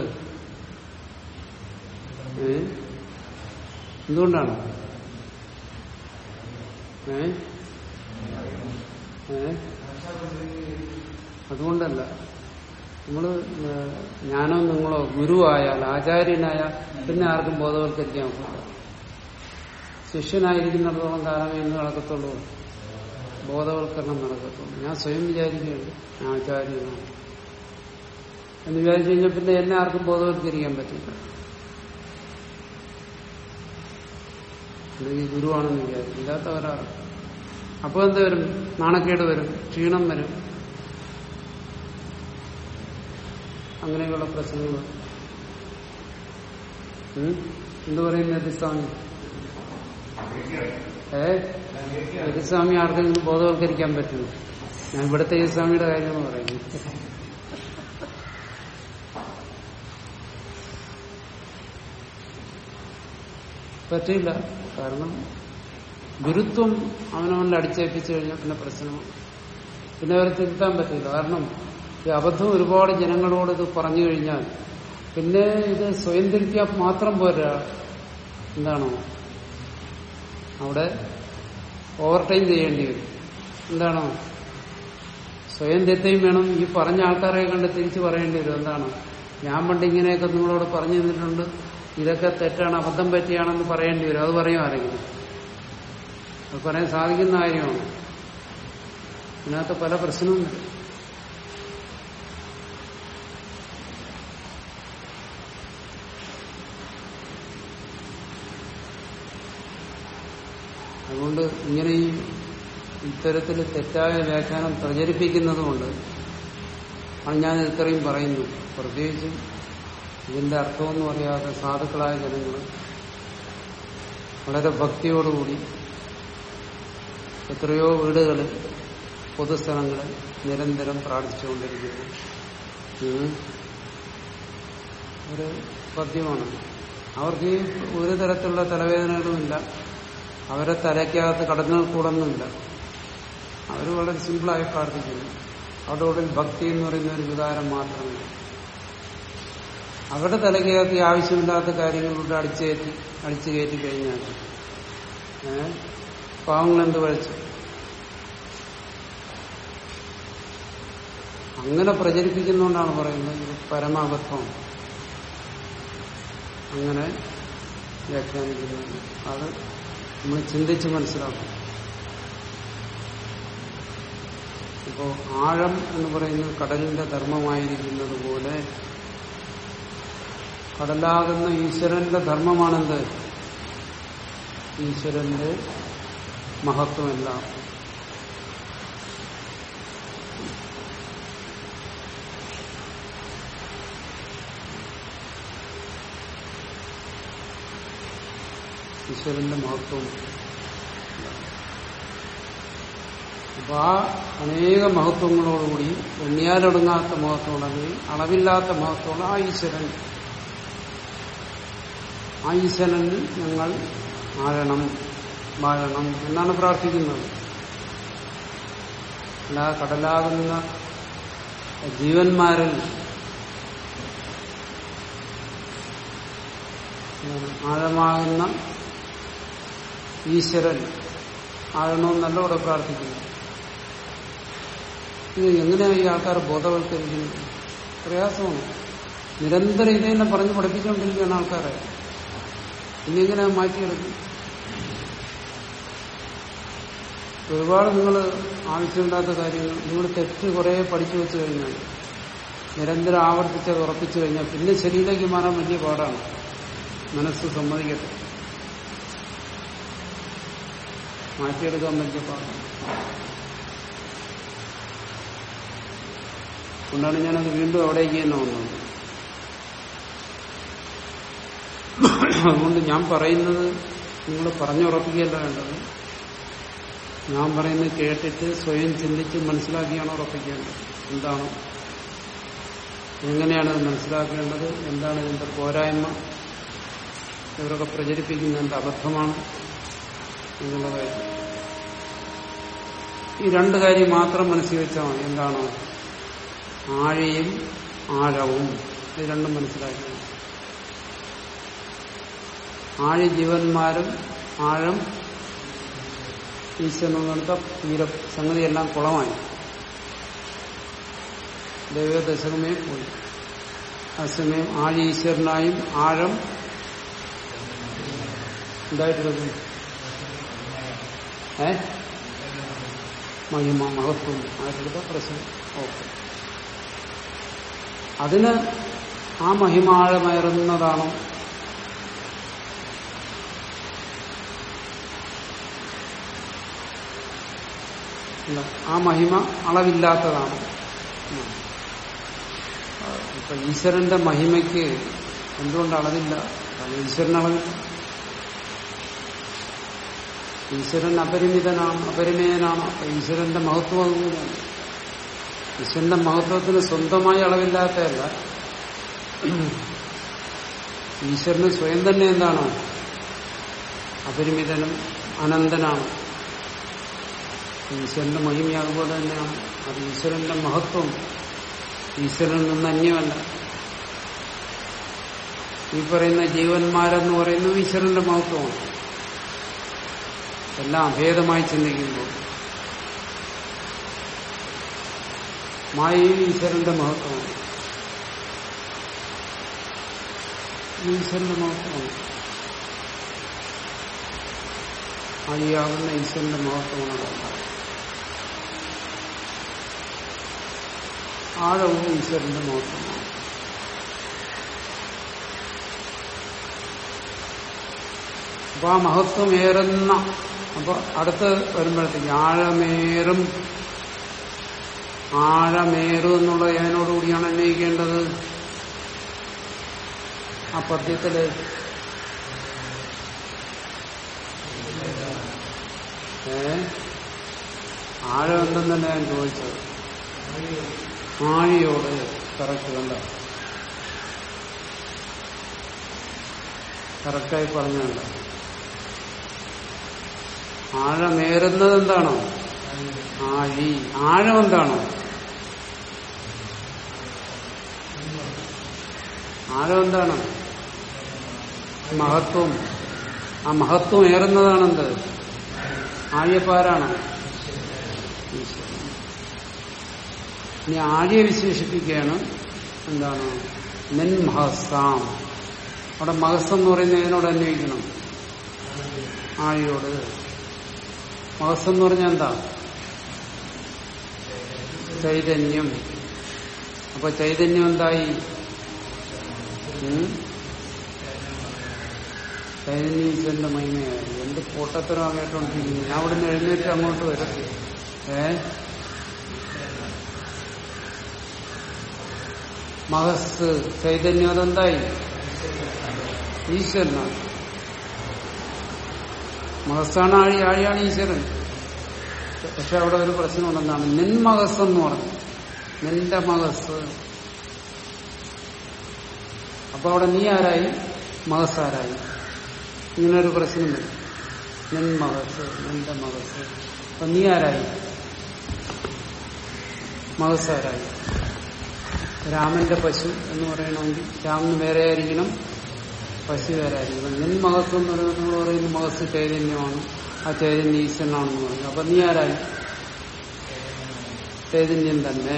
ഏ എന്തുകൊണ്ടാണ് ഏ ഏ അതുകൊണ്ടല്ല നമ്മള് ഏഹ്, ഞാനോ നിങ്ങളോ ഗുരുവായാൽ ആചാര്യനായാൽ പിന്നെ ആർക്കും ബോധവൽക്കരിക്കാൻ പറ്റില്ല ശിഷ്യനായിരിക്കുന്നിടത്തോളം കാലമേ ഇന്ന് നടക്കത്തുള്ളൂ ബോധവൽക്കരണം നടക്കത്തുള്ളൂ ഞാൻ സ്വയം വിചാരിക്കുകയാണ് ഞാൻ ആചാര്യനാണ് എന്ന് വിചാരിച്ചു കഴിഞ്ഞാൽ പിന്നെ എന്നെ ആർക്കും ബോധവൽക്കരിക്കാൻ പറ്റില്ല അല്ലെങ്കിൽ ഗുരുവാണെന്ന് വിചാരിക്കും ഇല്ലാത്ത ഒരാൾ അപ്പൊ എന്ത് വരും നാണക്കേട് വരും ക്ഷീണം വരും അങ്ങനെയുള്ള പ്രശ്നങ്ങൾ ഉം? എന്ത് പറയുന്നു യതിസ്വാമി ഏ യതിസ്വാമി ആർക്കെങ്കിലും ബോധവൽക്കരിക്കാൻ പറ്റുമോ ഞാൻ ഇവിടുത്തെ യതിസ്വാമിയുടെ കാര്യമാണ് പറയുന്നത് പറ്റില്ല കാരണം ഗുരുത്വം അവനവനിൽ അടിച്ചേൽപ്പിച്ചു കഴിഞ്ഞാൽ പിന്നെ പ്രശ്നമാണ് പിന്നെ അവരെ തിരുത്താൻ പറ്റില്ല കാരണം ഈ അബദ്ധം ഒരുപാട് ജനങ്ങളോട് ഇത് പറഞ്ഞു കഴിഞ്ഞാൽ പിന്നെ ഇത് സ്വയം തിരുത്തിയാൽ മാത്രം പോരാ എന്താണോ അവിടെ ഓവർ ടൈം ചെയ്യേണ്ടി വരും എന്താണോ സ്വയം തെറ്റയും വേണം ഈ പറഞ്ഞ ആൾക്കാരെ കണ്ട് തിരിച്ചു പറയേണ്ടി വരും എന്താണ് ഞാൻ പണ്ട് ഇങ്ങനെയൊക്കെ നിങ്ങളോട് പറഞ്ഞു തന്നിട്ടുണ്ട് ഇതൊക്കെ തെറ്റാണ് അബദ്ധം പറ്റിയാണെന്ന് പറയേണ്ടി വരും അത് പറയും ആരെങ്കിലും അത് പറയാൻ സാധിക്കുന്ന കാര്യമാണ് ഇതിനകത്ത് പല പ്രശ്നവുമുണ്ട് അതുകൊണ്ട് ഇങ്ങനെ ഈ ഇത്തരത്തിൽ തെറ്റായ വ്യാഖ്യാനം പ്രചരിപ്പിക്കുന്നതുകൊണ്ട് ആണ് ഞാൻ ഇത്രയും പറയുന്നു പ്രത്യേകിച്ചും ഇതിന്റെ അർത്ഥമൊന്നും അറിയാതെ സാധുക്കളായ ജനങ്ങൾ വളരെ ഭക്തിയോടുകൂടി എത്രയോ വീടുകളിൽ പൊതുസ്ഥലങ്ങളിൽ നിരന്തരം പ്രാർത്ഥിച്ചുകൊണ്ടിരിക്കുന്നു ഉം. ഒരു പദ്യമാണ് അവർക്ക് ഈ ഒരു തരത്തിലുള്ള തലവേദനകളുമില്ല അവരെ തലയ്ക്കകത്ത് കടന്നു കൂടൊന്നുമില്ല അവർ വളരെ സിമ്പിളായി പ്രാർത്ഥിക്കുന്നു അവരുടെ ഉള്ളിൽ ഭക്തി എന്ന് പറയുന്ന ഒരു വികാരം മാത്രമേ അവരുടെ തലയ്ക്കകത്ത് ഈ ആവശ്യമില്ലാത്ത കാര്യങ്ങളിലൂടെ അടിച്ചേറ്റി അടിച്ചു കയറ്റി കഴിഞ്ഞാൽ ഏഹ് പാവങ്ങൾ എന്ത് കഴിച്ചു അങ്ങനെ പ്രചരിപ്പിക്കുന്നതുകൊണ്ടാണ് പറയുന്നത് ഇത് പരമാബദ്ധം അങ്ങനെ വ്യാഖ്യാനിക്കുന്നത് അത് നമ്മൾ ചിന്തിച്ച് മനസ്സിലാക്കും ഇപ്പോ ആഴം എന്ന് പറയുന്നത് കടലിന്റെ ധർമ്മമായിരിക്കുന്നത് പോലെ കടലാകുന്ന ഈശ്വരന്റെ ധർമ്മമാണെന്ത് ഈശ്വരന്റെ മഹത്വമല്ല ഈശ്വരന്റെ മഹത്വം അപ്പൊ ആ അനേക മഹത്വങ്ങളോടുകൂടി എണ്ണിയാലൊടുങ്ങാത്ത മഹത്വമുണ്ടെങ്കിൽ അളവില്ലാത്ത മഹത്വമുള്ള ആ ഈശ്വരൻ ആ ഈശ്വരനിൽ ഞങ്ങൾ ആഴണം വാഴണം എന്നാണ് പ്രാർത്ഥിക്കുന്നത് അല്ല കടലാകുന്ന ജീവന്മാരിൽ ആഴമാകുന്ന ഈശ്വരൻ ആഴണമെന്നല്ല ഇവിടെ പ്രാർത്ഥിക്കുന്നു ഇത് എങ്ങനെയാണ് ഈ ആൾക്കാർ ബോധവൽക്കരിക്കുന്നത് പ്രയാസമാണ് നിരന്തരം ഇത് തന്നെ പറഞ്ഞ് പഠിപ്പിച്ചുകൊണ്ടിരിക്കുകയാണ് ആൾക്കാരെ ഇനി എങ്ങനെ മാറ്റിയെടുക്കും ഒരുപാട് നിങ്ങൾ ആവശ്യമില്ലാത്ത കാര്യങ്ങൾ നിങ്ങൾ തെറ്റ് കുറെ പഠിച്ചു വെച്ചു കഴിഞ്ഞാൽ നിരന്തരം ആവർത്തിച്ചത് ഉറപ്പിച്ചു കഴിഞ്ഞാൽ പിന്നെ ശരിയിലേക്ക് മാറാൻ വലിയ പാടാണ് മനസ്സ് സമ്മതിക്കട്ടെ മാറ്റിയെടുക്കാൻ വലിയ പാടാണ് കൊണ്ടാണ് ഞാനത് വീണ്ടും അവിടേക്ക് തന്നെ വന്നത് അതുകൊണ്ട് ഞാൻ പറയുന്നത് നിങ്ങൾ പറഞ്ഞുറപ്പിക്കുകയല്ല വേണ്ടത് ഞാൻ പറയുന്നത് കേട്ടിട്ട് സ്വയം ചിന്തിച്ച് മനസ്സിലാക്കിയാണ് ഉറപ്പിക്കേണ്ടത് എന്താണ് എങ്ങനെയാണ് ഇത് മനസ്സിലാക്കേണ്ടത് എന്താണ് ഇതിന്റെ പോരായ്മ ഇവരൊക്കെ പ്രചരിപ്പിക്കുന്ന എന്ത് അബദ്ധമാണ് എന്നുള്ള കാര്യം ഈ രണ്ട് കാര്യം മാത്രം മനസ്സിൽ വെച്ചാൽ മതി എന്താണ് ആഴയും ആഴവും ഇത് രണ്ടും മനസ്സിലാക്കണം ആഴി ജീവന്മാരും ആഴം ഈശ്വരനെടുത്ത തീര സംഗതിയെല്ലാം കുളമായി ദൈവദശകമേ പോയി അസമയം ആഴി ഈശ്വരനായും ആഴം എന്തായിട്ടെടുക്കും ഏ മഹിമ മഹത്വം ആയിട്ടെടുത്ത പ്രശ്നം ഓക്കെ അതിന് ആ മഹിമാഴമയറുന്നതാണോ എന്താ? ആ മഹിമ അളവില്ലാത്തതാണ് ഉം. ആ, ഇപ്പൊ ഈശ്വരന്റെ മഹിമയ്ക്ക് എന്തുകൊണ്ട് അളവില്ല കാരണം ഈശ്വരൻ അളവില്ല ഈശ്വരൻ അപരിമിതനാണ് അപരിമേയനാണ് അപ്പൊ ഈശ്വരന്റെ മഹത്വം അതുകൂടിയാണ് ഈശ്വരന്റെ മഹത്വത്തിന് സ്വന്തമായി അളവില്ലാത്തതല്ല ഈശ്വരന് സ്വയം തന്നെ എന്താണ് അപരിമിതനും അനന്തനാണ് ഈശ്വരന്റെ മഹിമ അതുപോലെ തന്നെയാണ് അത് ഈശ്വരന്റെ മഹത്വം ഈശ്വരനിൽ നിന്ന് അന്യമല്ല ഈ പറയുന്ന ജീവന്മാരെന്ന് പറയുന്നത് ഈശ്വരന്റെ മഹത്വമാണ് എല്ലാം അഭേദമായി ചിന്തിക്കുമ്പോൾ മായയും ഈശ്വരന്റെ മഹത്വമാണ് ഈശ്വരന്റെ മഹത്വമാണ് ആദിയാകുന്ന ഈശ്വരന്റെ മഹത്വമാണ് അതെല്ലാം. ആഴവും ഈശ്വരന്റെ മഹത്വമാണ് അപ്പൊ ആ മഹത്വം ഏറുന്ന അപ്പൊ അടുത്ത് വരുമ്പോഴത്തേക്ക് ആഴമേറും ആഴമേറും എന്നുള്ള ഏതിനോടുകൂടിയാണ് അന്വയിക്കേണ്ടത് ആ പദ്യത്തില് ഏ ആഴം എന്തെന്നല്ല ഞാൻ ചോദിച്ചത് ആഴിയോട് കറക്റ്റ് കണ്ട കറക്റ്റായി പറഞ്ഞല്ല ആഴമേറുന്നത് എന്താണോ ആഴി ആഴം എന്താണോ ആഴം എന്താണ് മഹത്വം ആ മഹത്വം ഏറുന്നതാണെന്ത് ആഴിയപ്പാരാണ് ഈശ്വരൻ. ഇനി ആഴിയെ വിശേഷിപ്പിക്കുകയാണ് എന്താണ് നെൻ മഹസാം അവിടെ മഹസം എന്ന് പറയുന്നത് ഇതിനോട് അന്വയിക്കണം ആഴിയോട് മഹസം എന്ന് പറഞ്ഞാൽ എന്താ ചൈതന്യം അപ്പൊ ചൈതന്യം എന്തായി ഉം? ചൈതന്യീശ്വരന്റെ മഹിമയായി എന്ത് പൊട്ടത്തരം കേട്ടോണ്ടിരിക്കുന്നു ഞാൻ അവിടുന്ന് എഴുന്നേറ്റ് അങ്ങോട്ട് വരും ഏ മഹസ് ചൈതന്യം അതെന്തായി ഈശ്വരനാണ് മഹസ്സാണ് ആഴി ആഴിയാണ് ഈശ്വരൻ പക്ഷെ അവിടെ ഒരു പ്രശ്നമുണ്ടെന്നാണ് നിൻ മഹസ് എന്ന് പറഞ്ഞു നിന്റെ മഹസ് അപ്പൊ അവിടെ നീ ആരായി മഹസ് ആരായി ഇങ്ങനെ ഒരു പ്രശ്നം വരും നിൻ മഹസ് നിന്റെ മഹസ് അപ്പൊ നീ ആരായി മഹസ് ആരായി രാമന്റെ പശു എന്ന് പറയണമെങ്കിൽ രാമന് വേറെ ആയിരിക്കണം പശു വേറെ ആയിരിക്കണം നിൻ മഹത്വം എന്ന് പറയുന്നത് നമ്മൾ പറയുന്ന മഹസ് ചൈതന്യമാണ് ആ ചൈതന്യ ഈശ്വരനാണെന്ന് പറഞ്ഞു അപ്പൊ നീ ആരായി ചൈതന്യം തന്നെ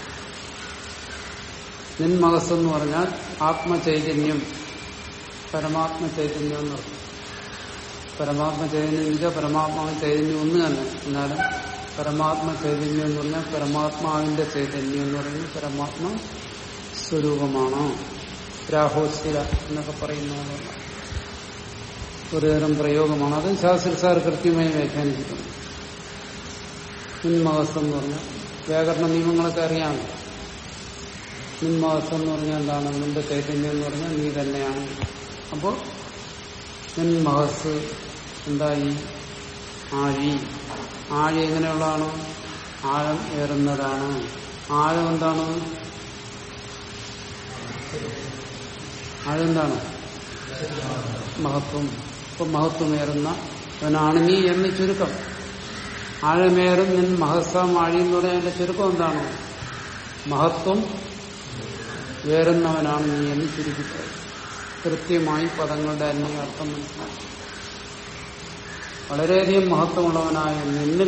നിൻ മഹസ് എന്ന് പറഞ്ഞാൽ ആത്മചൈതന്യം പരമാത്മ ചൈതന്യം എന്ന് പറയും പരമാത്മ ചൈതന്യം എന്ന് വെച്ചാൽ പരമാത്മാവ് ചൈതന്യം ഒന്ന് തന്നെ എന്നാലും പരമാത്മ ചൈതന്യം എന്ന് പറഞ്ഞാൽ പരമാത്മാവിന്റെ ചൈതന്യം എന്ന് പറയുന്നത് പരമാത്മ സ്വരൂപമാണ് രാഹോസ്ഥിര എന്നൊക്കെ പറയുന്ന ഒരു തരം പ്രയോഗമാണ് അത് ശാസ്ത്രി സാർ കൃത്യമായി വ്യാഖ്യാനിച്ചിട്ടുണ്ട് നിന്മഹസം എന്ന് പറഞ്ഞാൽ വ്യാകരണ നിയമങ്ങളൊക്കെ അറിയാമല്ലോ നിന്മഹസം എന്ന് പറഞ്ഞാൽ എന്താണ് നിന്റെ ചൈതന്യം എന്ന് പറഞ്ഞാൽ നീ തന്നെയാണ് അപ്പോൾ നിന്മഹസ് എന്തായി ആഴി ആഴി എങ്ങനെയുള്ളതാണ് ആഴം ഏറുന്നതാണ് ആഴം എന്താണ് ആഴം എന്താണ് മഹത്വം ഇപ്പൊ മഹത്വമേറുന്ന അവനാണ് നീ എന്ന് ചുരുക്കം ആഴമേറും നിൻ മഹസാം ആഴി എന്ന് പറഞ്ഞാൽ അതിന്റെ ചുരുക്കം എന്താണ് മഹത്വം വേറുന്നവനാണ് നീ എന്ന് ചുരുക്കിപ്പറയും കൃത്യമായി പദങ്ങളുടെ അന്വയ അർത്ഥം മനസ്സിലാക്കി വളരെയധികം മഹത്വമുള്ളവനായ നിന്നിൽ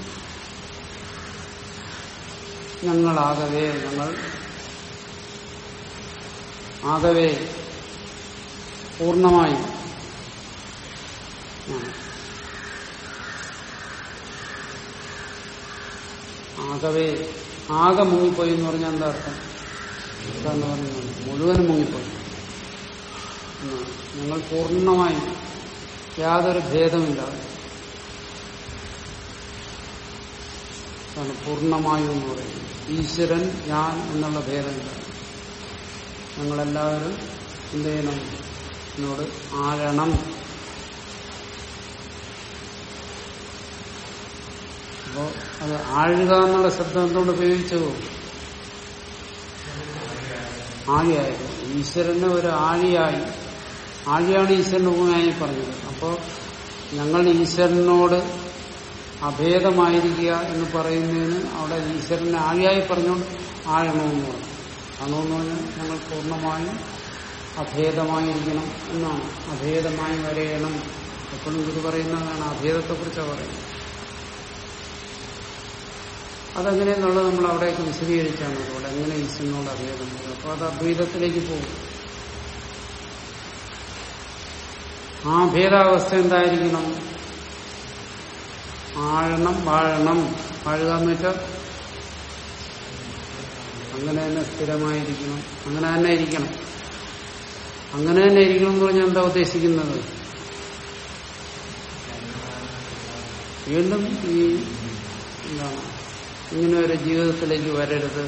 ഞങ്ങളാകവേ ഞങ്ങൾ ആകവേ പൂർണ്ണമായി ആണ്. ആകവേ ആകെ മുങ്ങിപ്പോയി എന്ന് പറഞ്ഞാൽ എന്താ അർത്ഥം എന്താന്ന് പറയുന്നത് മുഴുവനും മുങ്ങിപ്പോയി എന്നാണ്. ഞങ്ങൾ പൂർണ്ണമായി യാതൊരു ഭേദമില്ലാതെ അതാണ് പൂർണ്ണമായും എന്ന് പറയുന്നത് ഈശ്വരൻ ഞാൻ എന്നുള്ള ഭേദമില്ല ഞങ്ങളെല്ലാവരും എന്ത് ചെയ്യണം എന്നോട് ആഴണം അപ്പോ അത് ആഴുക എന്നുള്ള ശബ്ദം എന്തുകൊണ്ട് ഉപയോഗിച്ചു ആഴിയായത് ഈശ്വരനെ ഒരു ആഴിയായി ആഴിയാണ് ഈശ്വരൻ ഉപമയായി പറഞ്ഞത് അപ്പോ ഞങ്ങൾ ഈശ്വരനോട് അഭേദമായിരിക്കുക എന്ന് പറയുന്നതിന് അവിടെ ഈശ്വരനെ ആഴിയായി പറഞ്ഞുകൊണ്ട് ആഴണമെന്ന് പറഞ്ഞു ആണോന്ന് പറഞ്ഞാൽ ഞങ്ങൾ പൂർണ്ണമായും അഭേദമായിരിക്കണം എന്നാണ് അഭേദമായി വരയണം എപ്പോഴും ഗുരു പറയുന്നതാണ് അഭേദത്തെക്കുറിച്ചാണ് പറയുന്നത് അതെങ്ങനെയെന്നുള്ളത് നമ്മൾ അവിടേക്ക് വിശദീകരിച്ചാണ് അവിടെ എങ്ങനെ ഈശ്വരനോട് അഭേദം വരും അപ്പൊ അത് അദ്വൈതത്തിലേക്ക് പോകും ആ ഭേദാവസ്ഥ എന്തായിരിക്കണം ആഴണം വാഴണം വാഴുക എന്ന് വെച്ചാൽ അങ്ങനെ തന്നെ സ്ഥിരമായിരിക്കണം അങ്ങനെ തന്നെ ഇരിക്കണം അങ്ങനെ തന്നെ ഇരിക്കണം എന്ന് പറഞ്ഞാൽ എന്താ ഉദ്ദേശിക്കുന്നത് വീണ്ടും ഈ എന്താണ് ഇങ്ങനെ ഒരു ജീവിതത്തിലേക്ക് വരരുത്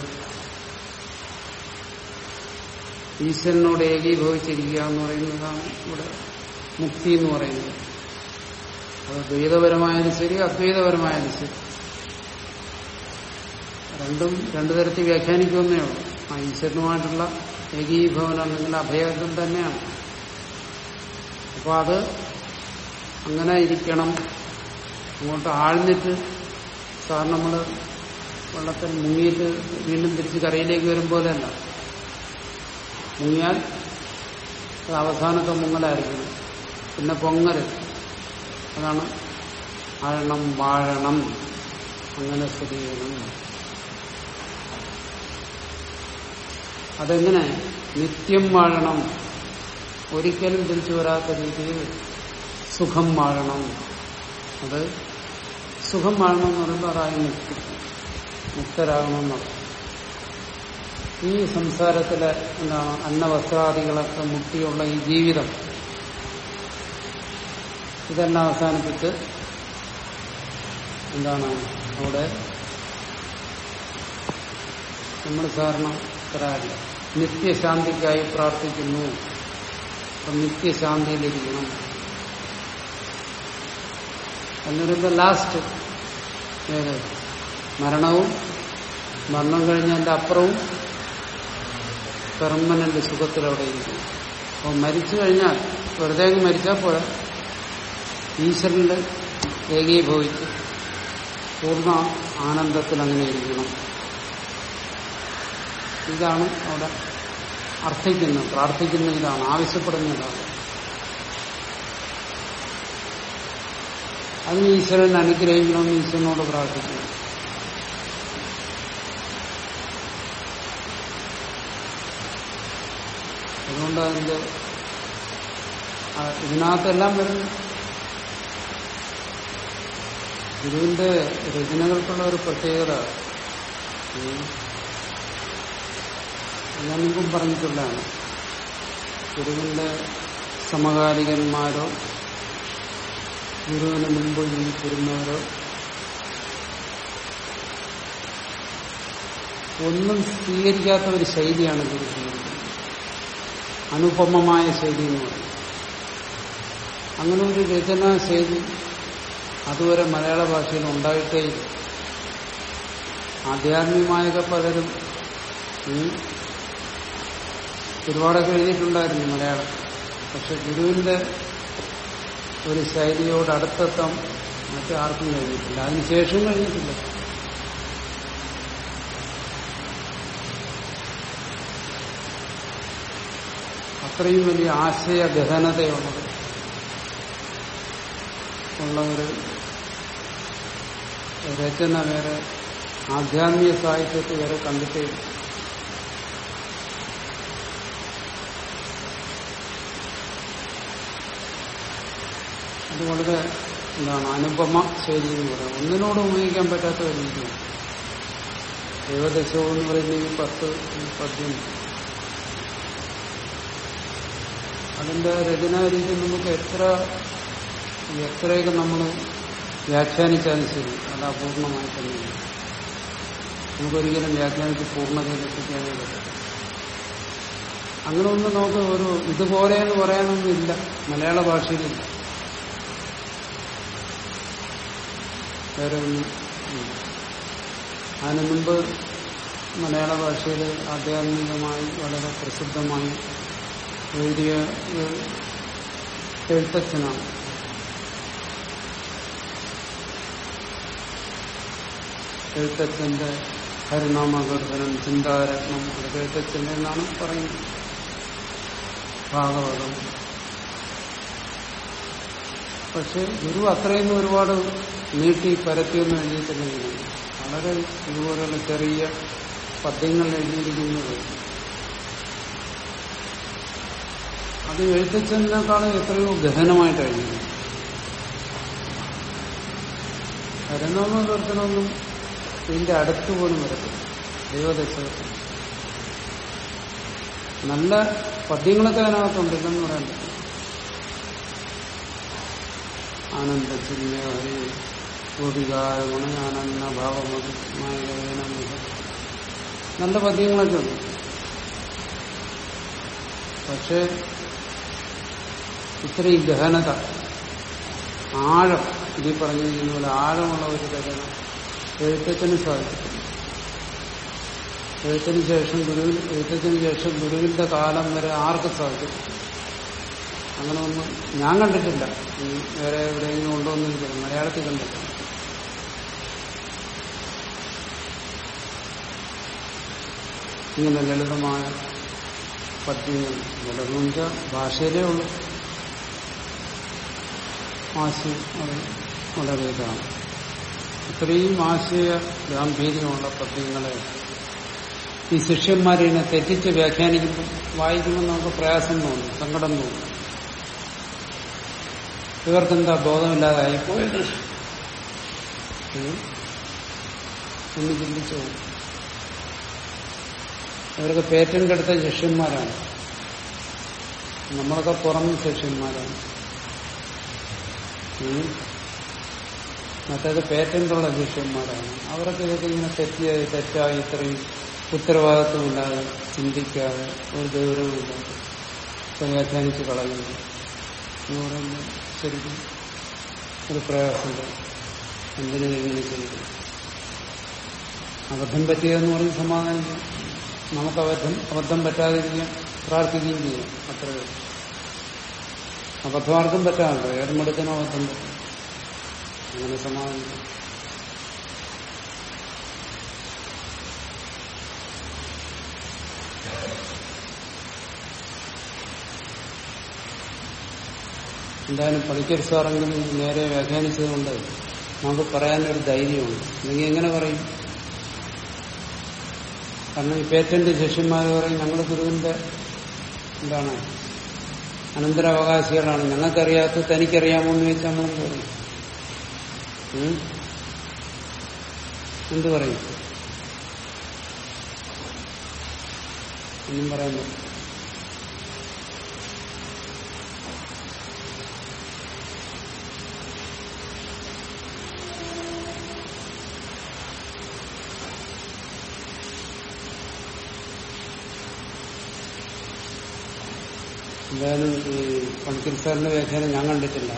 ഈശ്വരനോട് ഏകീഭവിച്ചിരിക്കുക എന്ന് പറയുന്നതാണ് ഇവിടെ മുക്തി എന്ന് പറയുന്നത് അത് ദ്വൈതപരമായാലും ശരി അദ്വൈതപരമായാലും ശരി രണ്ടും രണ്ടു തരത്തിൽ വ്യാഖ്യാനിക്കുന്നേ ഉള്ളൂ ആ ഈശ്വരനുമായിട്ടുള്ള ഏകീഭവനം അല്ലെങ്കിൽ അഭേദം തന്നെയാണ് അപ്പൊ അത് അങ്ങനെ ഇരിക്കണം അങ്ങോട്ട് ആഴ്ന്നിട്ട് സാറിന് നമ്മൾ വെള്ളത്തിൽ മുങ്ങിയിട്ട് വീണ്ടും തിരിച്ച് കരയിലേക്ക് വരും പോലെയല്ല മുങ്ങിയാൽ അത് അവസാനത്തെ മുങ്ങലായിരിക്കണം പിന്നെ പൊങ്ങരുത് അതാണ് ആഴണം വാഴണം അങ്ങനെ സ്ഥിതി ചെയ്യണം അതെങ്ങനെ നിത്യം വാഴണം ഒരിക്കലും തിരിച്ചു വരാത്ത രീതിയിൽ സുഖം വാഴണം അത് സുഖം വാഴണം എന്ന് പറയുമ്പോൾ അതായി മുക്തി മുക്തരാകണമെന്നർത്ഥം ഈ സംസാരത്തിലെ എന്താണ് അന്നവസ്ത്രാദികളൊക്കെ മുക്തിയുള്ള ഈ ജീവിതം ഇതെല്ലാം അവസാനിപ്പിച്ച് എന്താണ് അവിടെ നമ്മൾ സാധാരണ പറയാറില്ല നിത്യശാന്തിക്കായി പ്രാർത്ഥിക്കുന്നു അപ്പം നിത്യശാന്തിയിലിരിക്കണം എന്നിരുമ്പോൾ ലാസ്റ്റ് ഏത് മരണവും മരണം കഴിഞ്ഞതിന്റെ അപ്പുറവും പെർമനന്റ് സുഖത്തിലവിടെ ഇരിക്കും അപ്പോൾ മരിച്ചു കഴിഞ്ഞാൽ വെറുതെ അങ്ങ് മരിച്ചാൽ പോരാ ഈശ്വരന്റെ ഏകീഭവിച്ച് പൂർണ്ണ ആനന്ദത്തിൽ അങ്ങനെ ഇരിക്കണം ഇതാണ് അവിടെ അർത്ഥിക്കുന്നത് പ്രാർത്ഥിക്കുന്ന ഇതാണ് ആവശ്യപ്പെടുന്ന ഇതാണ് അതിന് ഈശ്വരൻ അനുഗ്രഹിക്കണമെന്ന് ഈശ്വരനോട് പ്രാർത്ഥിക്കുന്നു അതുകൊണ്ട് അതിന്റെ ആ, ഇതിനകത്തെല്ലാം വരുന്നു ഗുരുവിന്റെ രചനകൾക്കുള്ള ഒരു പ്രത്യേകത ഉം, ഞാൻ മുമ്പും പറഞ്ഞിട്ടുള്ളതാണ് ഗുരുവിന്റെ സമകാലികന്മാരോ ഗുരുവിന് മുമ്പ് ജീവിച്ചിരുന്നവരോ ഒന്നും സ്വീകരിക്കാത്ത ഒരു ശൈലിയാണ് ഗുരു സ്വീകരിക്കുന്നത് അനുപമമായ ശൈലി എന്ന് പറയും അങ്ങനെ ഒരു രചനാ ശൈലി അതുവരെ മലയാള ഭാഷയിൽ ഉണ്ടായിട്ടേയില്ല ആധ്യാത്മികമായൊക്കെ പലരും ഉം, ഒരുപാടൊക്കെ എഴുതിയിട്ടുണ്ടായിരുന്നു മലയാളം പക്ഷെ ഗുരുവിന്റെ ഒരു ശൈലിയോട് അടുത്തെത്താൻ മറ്റാർക്കും കഴിഞ്ഞിട്ടില്ല അതിനുശേഷം കഴിഞ്ഞിട്ടില്ല അത്രയും വലിയ ആശയ ഗഹനതയുള്ളത് ഉള്ള ഒരു രചന വേറെ ആധ്യാത്മിക സാഹിത്യത്തിൽ വരെ കണ്ടിട്ടേ ഇല്ല. അത് വളരെ എന്താണ് അനുപമ ശൈലി എന്ന് പറയാം ഒന്നിനോട് ഉപയോഗിക്കാൻ പറ്റാത്ത ഒരു രീതിയാണ് ഏകദേശവും എന്ന് പറയുന്ന ഈ പത്ത് ഈ പദ്യം അതിന്റെ രചനാ രീതി നമുക്ക് എത്ര എത്രയൊക്കെ നമ്മൾ വ്യാഖ്യാനിച്ചാലും ശരി അത് അപൂർണമായി തന്നെയാണ് നമുക്കൊരിക്കലും വ്യാഖ്യാനിച്ച് പൂർണ്ണതയിലെത്തിക്കാനേ പറ്റും അങ്ങനെ ഒന്നും നമുക്ക് ഒരു ഇതുപോലെ എന്ന് പറയാനൊന്നും ഇല്ല മലയാള ഭാഷയിലില്ല വേറെ ഒന്നും ഇല്ല. അതിനു മുമ്പ് മലയാള ഭാഷയിൽ ആധ്യാത്മികമായി വളരെ പ്രസിദ്ധമായി എഴുതിയ ഒരു എഴുത്തച്ഛനാണ് എഴുത്തച്ഛന്റെ ഹരിനാമകീർത്തനം ചിന്താരത്നം അതൊക്കെ എഴുത്തച്ഛൻ്റെ എന്നാണ് പറയുന്നത് ഭാഗവതം പക്ഷെ ഗുരു അത്രയൊന്നും ഒരുപാട് നീട്ടി പരത്തിയൊന്നും എഴുതിയിട്ടില്ലെങ്കിലും വളരെ ഇതുപോലുള്ള ചെറിയ പദ്യങ്ങൾ എഴുതിയിരിക്കുന്നത് അത് എഴുത്തച്ഛനേക്കാളും എത്രയോ ഗഹനമായിട്ട് എഴുതിയിരുന്നു ഹരനാമ കീർത്തനമൊന്നും ഇതിന്റെ അടുത്ത് പോലും വരത്തില്ല ദൈവദശകത്തിൽ നല്ല പദ്യങ്ങളൊക്കെ അതിനകത്തുണ്ട് ഇല്ലെന്ന് പറയാൻ പറ്റില്ല ആനന്ദ ചിന്യ ഹരി ഗോപികാര ഗുണയാനന്ദ ഭാവമതമായ നല്ല പദ്യങ്ങളൊക്കെ ഉണ്ട് പക്ഷെ ഇത്രയും ഗഹനത ആഴം ഇതിൽ പറഞ്ഞിരിക്കുന്ന പോലെ ആഴമുള്ള ഒരു രചന എഴുത്തച്ഛന് സാധിച്ചിട്ടില്ല എഴുത്തിന് ശേഷം ഗുരുവിൽ എഴുത്തച്ഛന് ശേഷം ഗുരുവിന്റെ കാലം വരെ ആർക്കും സാധിച്ചിട്ടില്ല അങ്ങനെ ഒന്നും ഞാൻ കണ്ടിട്ടില്ല ഈ വേറെ എവിടെയെങ്കിലും ഉണ്ടോ എന്ന് എനിക്കറിയാം മലയാളത്തിൽ കണ്ടിട്ടില്ല ഇങ്ങനെ ലളിതമായ പദ്യങ്ങൾ ലളിതം വെച്ചാൽ ഭാഷയിലേ ഉള്ളൂ ആശയം അത് വളരെ ഇതാണ് ഇത്രയും ആശയ ഗാംഭീര്യമുള്ള പദ്യങ്ങളെ ഈ ശിഷ്യന്മാരിനെ തെറ്റിച്ച് വ്യാഖ്യാനിക്കുമ്പോൾ വായിക്കുമ്പോൾ നമുക്ക് പ്രയാസം തോന്നും സങ്കടം തോന്നും ഇവർക്കെന്താ ബോധമില്ലാതായി പോയത് എന്ന് ചിന്തിച്ചു പോകും ഇവരൊക്കെ പേറ്റന്റ് എടുത്ത ശിഷ്യന്മാരാണ് നമ്മളൊക്കെ പുറം ശിഷ്യന്മാരാണ് ഉം. മറ്റേത് പേറ്റന്റുള്ള ശിഷ്യന്മാരാണ് അവരൊക്കെ ഇതൊക്കെ ഇങ്ങനെ തെറ്റിയായി തെറ്റായി ഇത്രയും ഉത്തരവാദിത്വമില്ലാതെ ചിന്തിക്കാതെ ഒരു ഗൗരവമില്ലാതെ ഇപ്പൊ വ്യാഖ്യാനിച്ച് കളയുന്നു എന്ന് പറയുമ്പോൾ ശരിക്കും ഒരു പ്രയാസമുണ്ട് എന്തിനു ഇങ്ങനെ ചെയ്തു അബദ്ധം പറ്റിയതെന്ന് പറഞ്ഞ് സമാധാനിക്കാം നമുക്ക് അബദ്ധം അബദ്ധം പറ്റാതിരിക്കാൻ പ്രാർത്ഥിക്കുകയും ചെയ്യാം അത്രയേ ഉള്ളൂ. അബദ്ധം ആർക്കും പറ്റാറുണ്ട് ഏതെടുക്കനോ അബദ്ധം പറ്റും അങ്ങനെ സമാധാനിക്കാം എന്തായാലും പണിക്കർ സാറെങ്കിലും നേരെ വ്യാഖ്യാനിച്ചതുകൊണ്ട് നമുക്ക് പറയാനൊരു ധൈര്യമുണ്ട് അല്ലെങ്കിൽ എങ്ങനെ പറയും കാരണം ഈ പേറ്റന്റ് ശിഷ്യന്മാർ പറയും ഞങ്ങൾ ഗുരുവിന്റെ എന്താണ് അനന്തരാവകാശികളാണ് ഞങ്ങൾക്കറിയാത്ത തനിക്കറിയാമോ എന്ന് ചോദിച്ചാൽ നമ്മൾ എന്ത് പറയും ഉം? എന്ത് പറയും ഒന്നും പറയാൻ പറ്റില്ല എന്തായാലും ഈ പണിക്കർ സാറിന്റെ വ്യാഖ്യാനം ഞാൻ കണ്ടിട്ടില്ല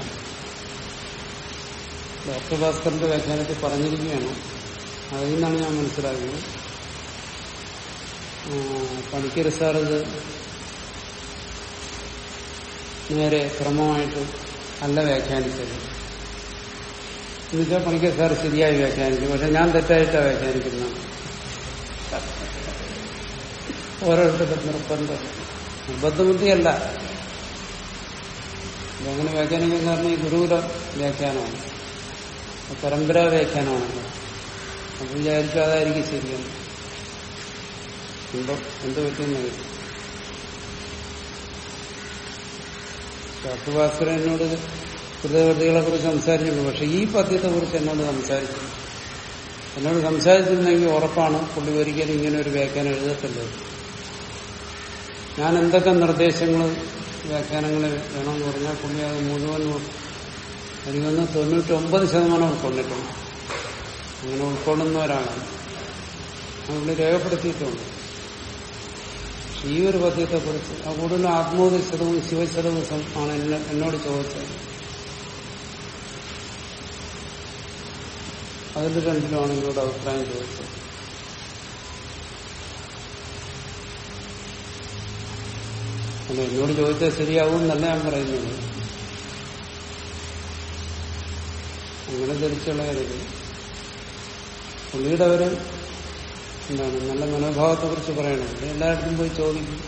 ഡോക്ടർ ഭാസ്കറിന്റെ വ്യാഖ്യാനത്തിൽ പറഞ്ഞിരിക്കുകയാണ് അതിൽ നിന്നാണ് ഞാൻ മനസ്സിലാക്കിയത് ആ, പണിക്കർ സാർ ഇത് നേരെ ക്രമമായിട്ട് അല്ല വ്യാഖ്യാനിച്ചത് എന്നുവെച്ചാൽ പണിക്കർ സാർ ശരിയായി വ്യാഖ്യാനിച്ചു പക്ഷെ ഞാൻ തെറ്റായിട്ടാണ് വ്യാഖ്യാനിക്കുന്നത് ഓരോരുത്തരുടെ നിർബന്ധം നിർബന്ധബുദ്ധിയല്ല ഇതങ്ങനെ വ്യാഖ്യാനിക്കാൻ കാരണം ഈ ഗുരുകുല വ്യാഖ്യാനമാണ് പരമ്പരാ വ്യാഖ്യാനമാണ് അപ്പൊ വിചാരിച്ചു അതായിരിക്കും ശരിയെന്ന് എന്തോ എന്തോ പറ്റുന്ന ശാസ്ത്രഭാസ്കരൻ എന്നോട് കൃതകൃതികളെ കുറിച്ച് സംസാരിച്ചിട്ടുണ്ട് പക്ഷെ ഈ പദ്യത്തെ കുറിച്ച് എന്നോട് സംസാരിച്ചു എന്നോട് സംസാരിച്ചിരുന്നെങ്കിൽ ഉറപ്പാണ് പുള്ളി ഒരിക്കലും ഇങ്ങനെ ഒരു വ്യാഖ്യാനം എഴുതത്തില്ല ഞാൻ എന്തൊക്കെ നിർദ്ദേശങ്ങൾ വ്യാഖ്യാനങ്ങൾ വേണമെന്ന് പറഞ്ഞാൽ പുള്ളി അത് മുഴുവൻ എനിക്കൊന്ന് തൊണ്ണൂറ്റൊമ്പത് ശതമാനം ഉൾക്കൊണ്ടിട്ടുണ്ട് അങ്ങനെ ഉൾക്കൊള്ളുന്നവരാണ് അതുകൊണ്ട് രേഖപ്പെടുത്തിയിട്ടുണ്ട് പക്ഷെ ഈ ഒരു പദ്യത്തെക്കുറിച്ച് ആ കൂടുതലും ആത്മോദിശതവും ശിവശതവും സം- ആണ് എന്നെ- എന്നോട് ചോദിച്ചത് അതിൽ രണ്ടിലുമാണ് എന്നോട് അഭിപ്രായം ചോദിച്ചത് അല്ല എന്നോട് ചോദിച്ചാൽ ശരിയാവും എന്നല്ല ഞാൻ പറയുന്നത് അങ്ങനെ ധരിച്ചുള്ളവരത് പുള്ളിയുടെ അവര് എന്താണ് നല്ല മനോഭാവത്തെ കുറിച്ച് പറയണം ഇവിടെ എല്ലായിടത്തും പോയി ചോദിക്കും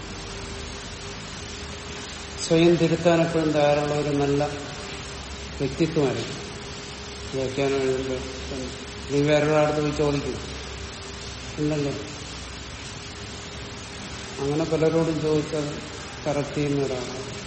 സ്വയം തിരുത്താൻ എപ്പോഴും തയ്യാറുള്ള ഒരു നല്ല വ്യക്തിത്വമായിരിക്കും വ്യാഖ്യാനം എഴുതുമ്പോൾ നീ വേറൊരാളടുത്ത് പോയി ചോദിക്കും ഇല്ലല്ലോ അങ്ങനെ പലരോടും ചോദിച്ചത് കറക്റ്റ് ചെയ്യുന്ന ഒരാളാണ്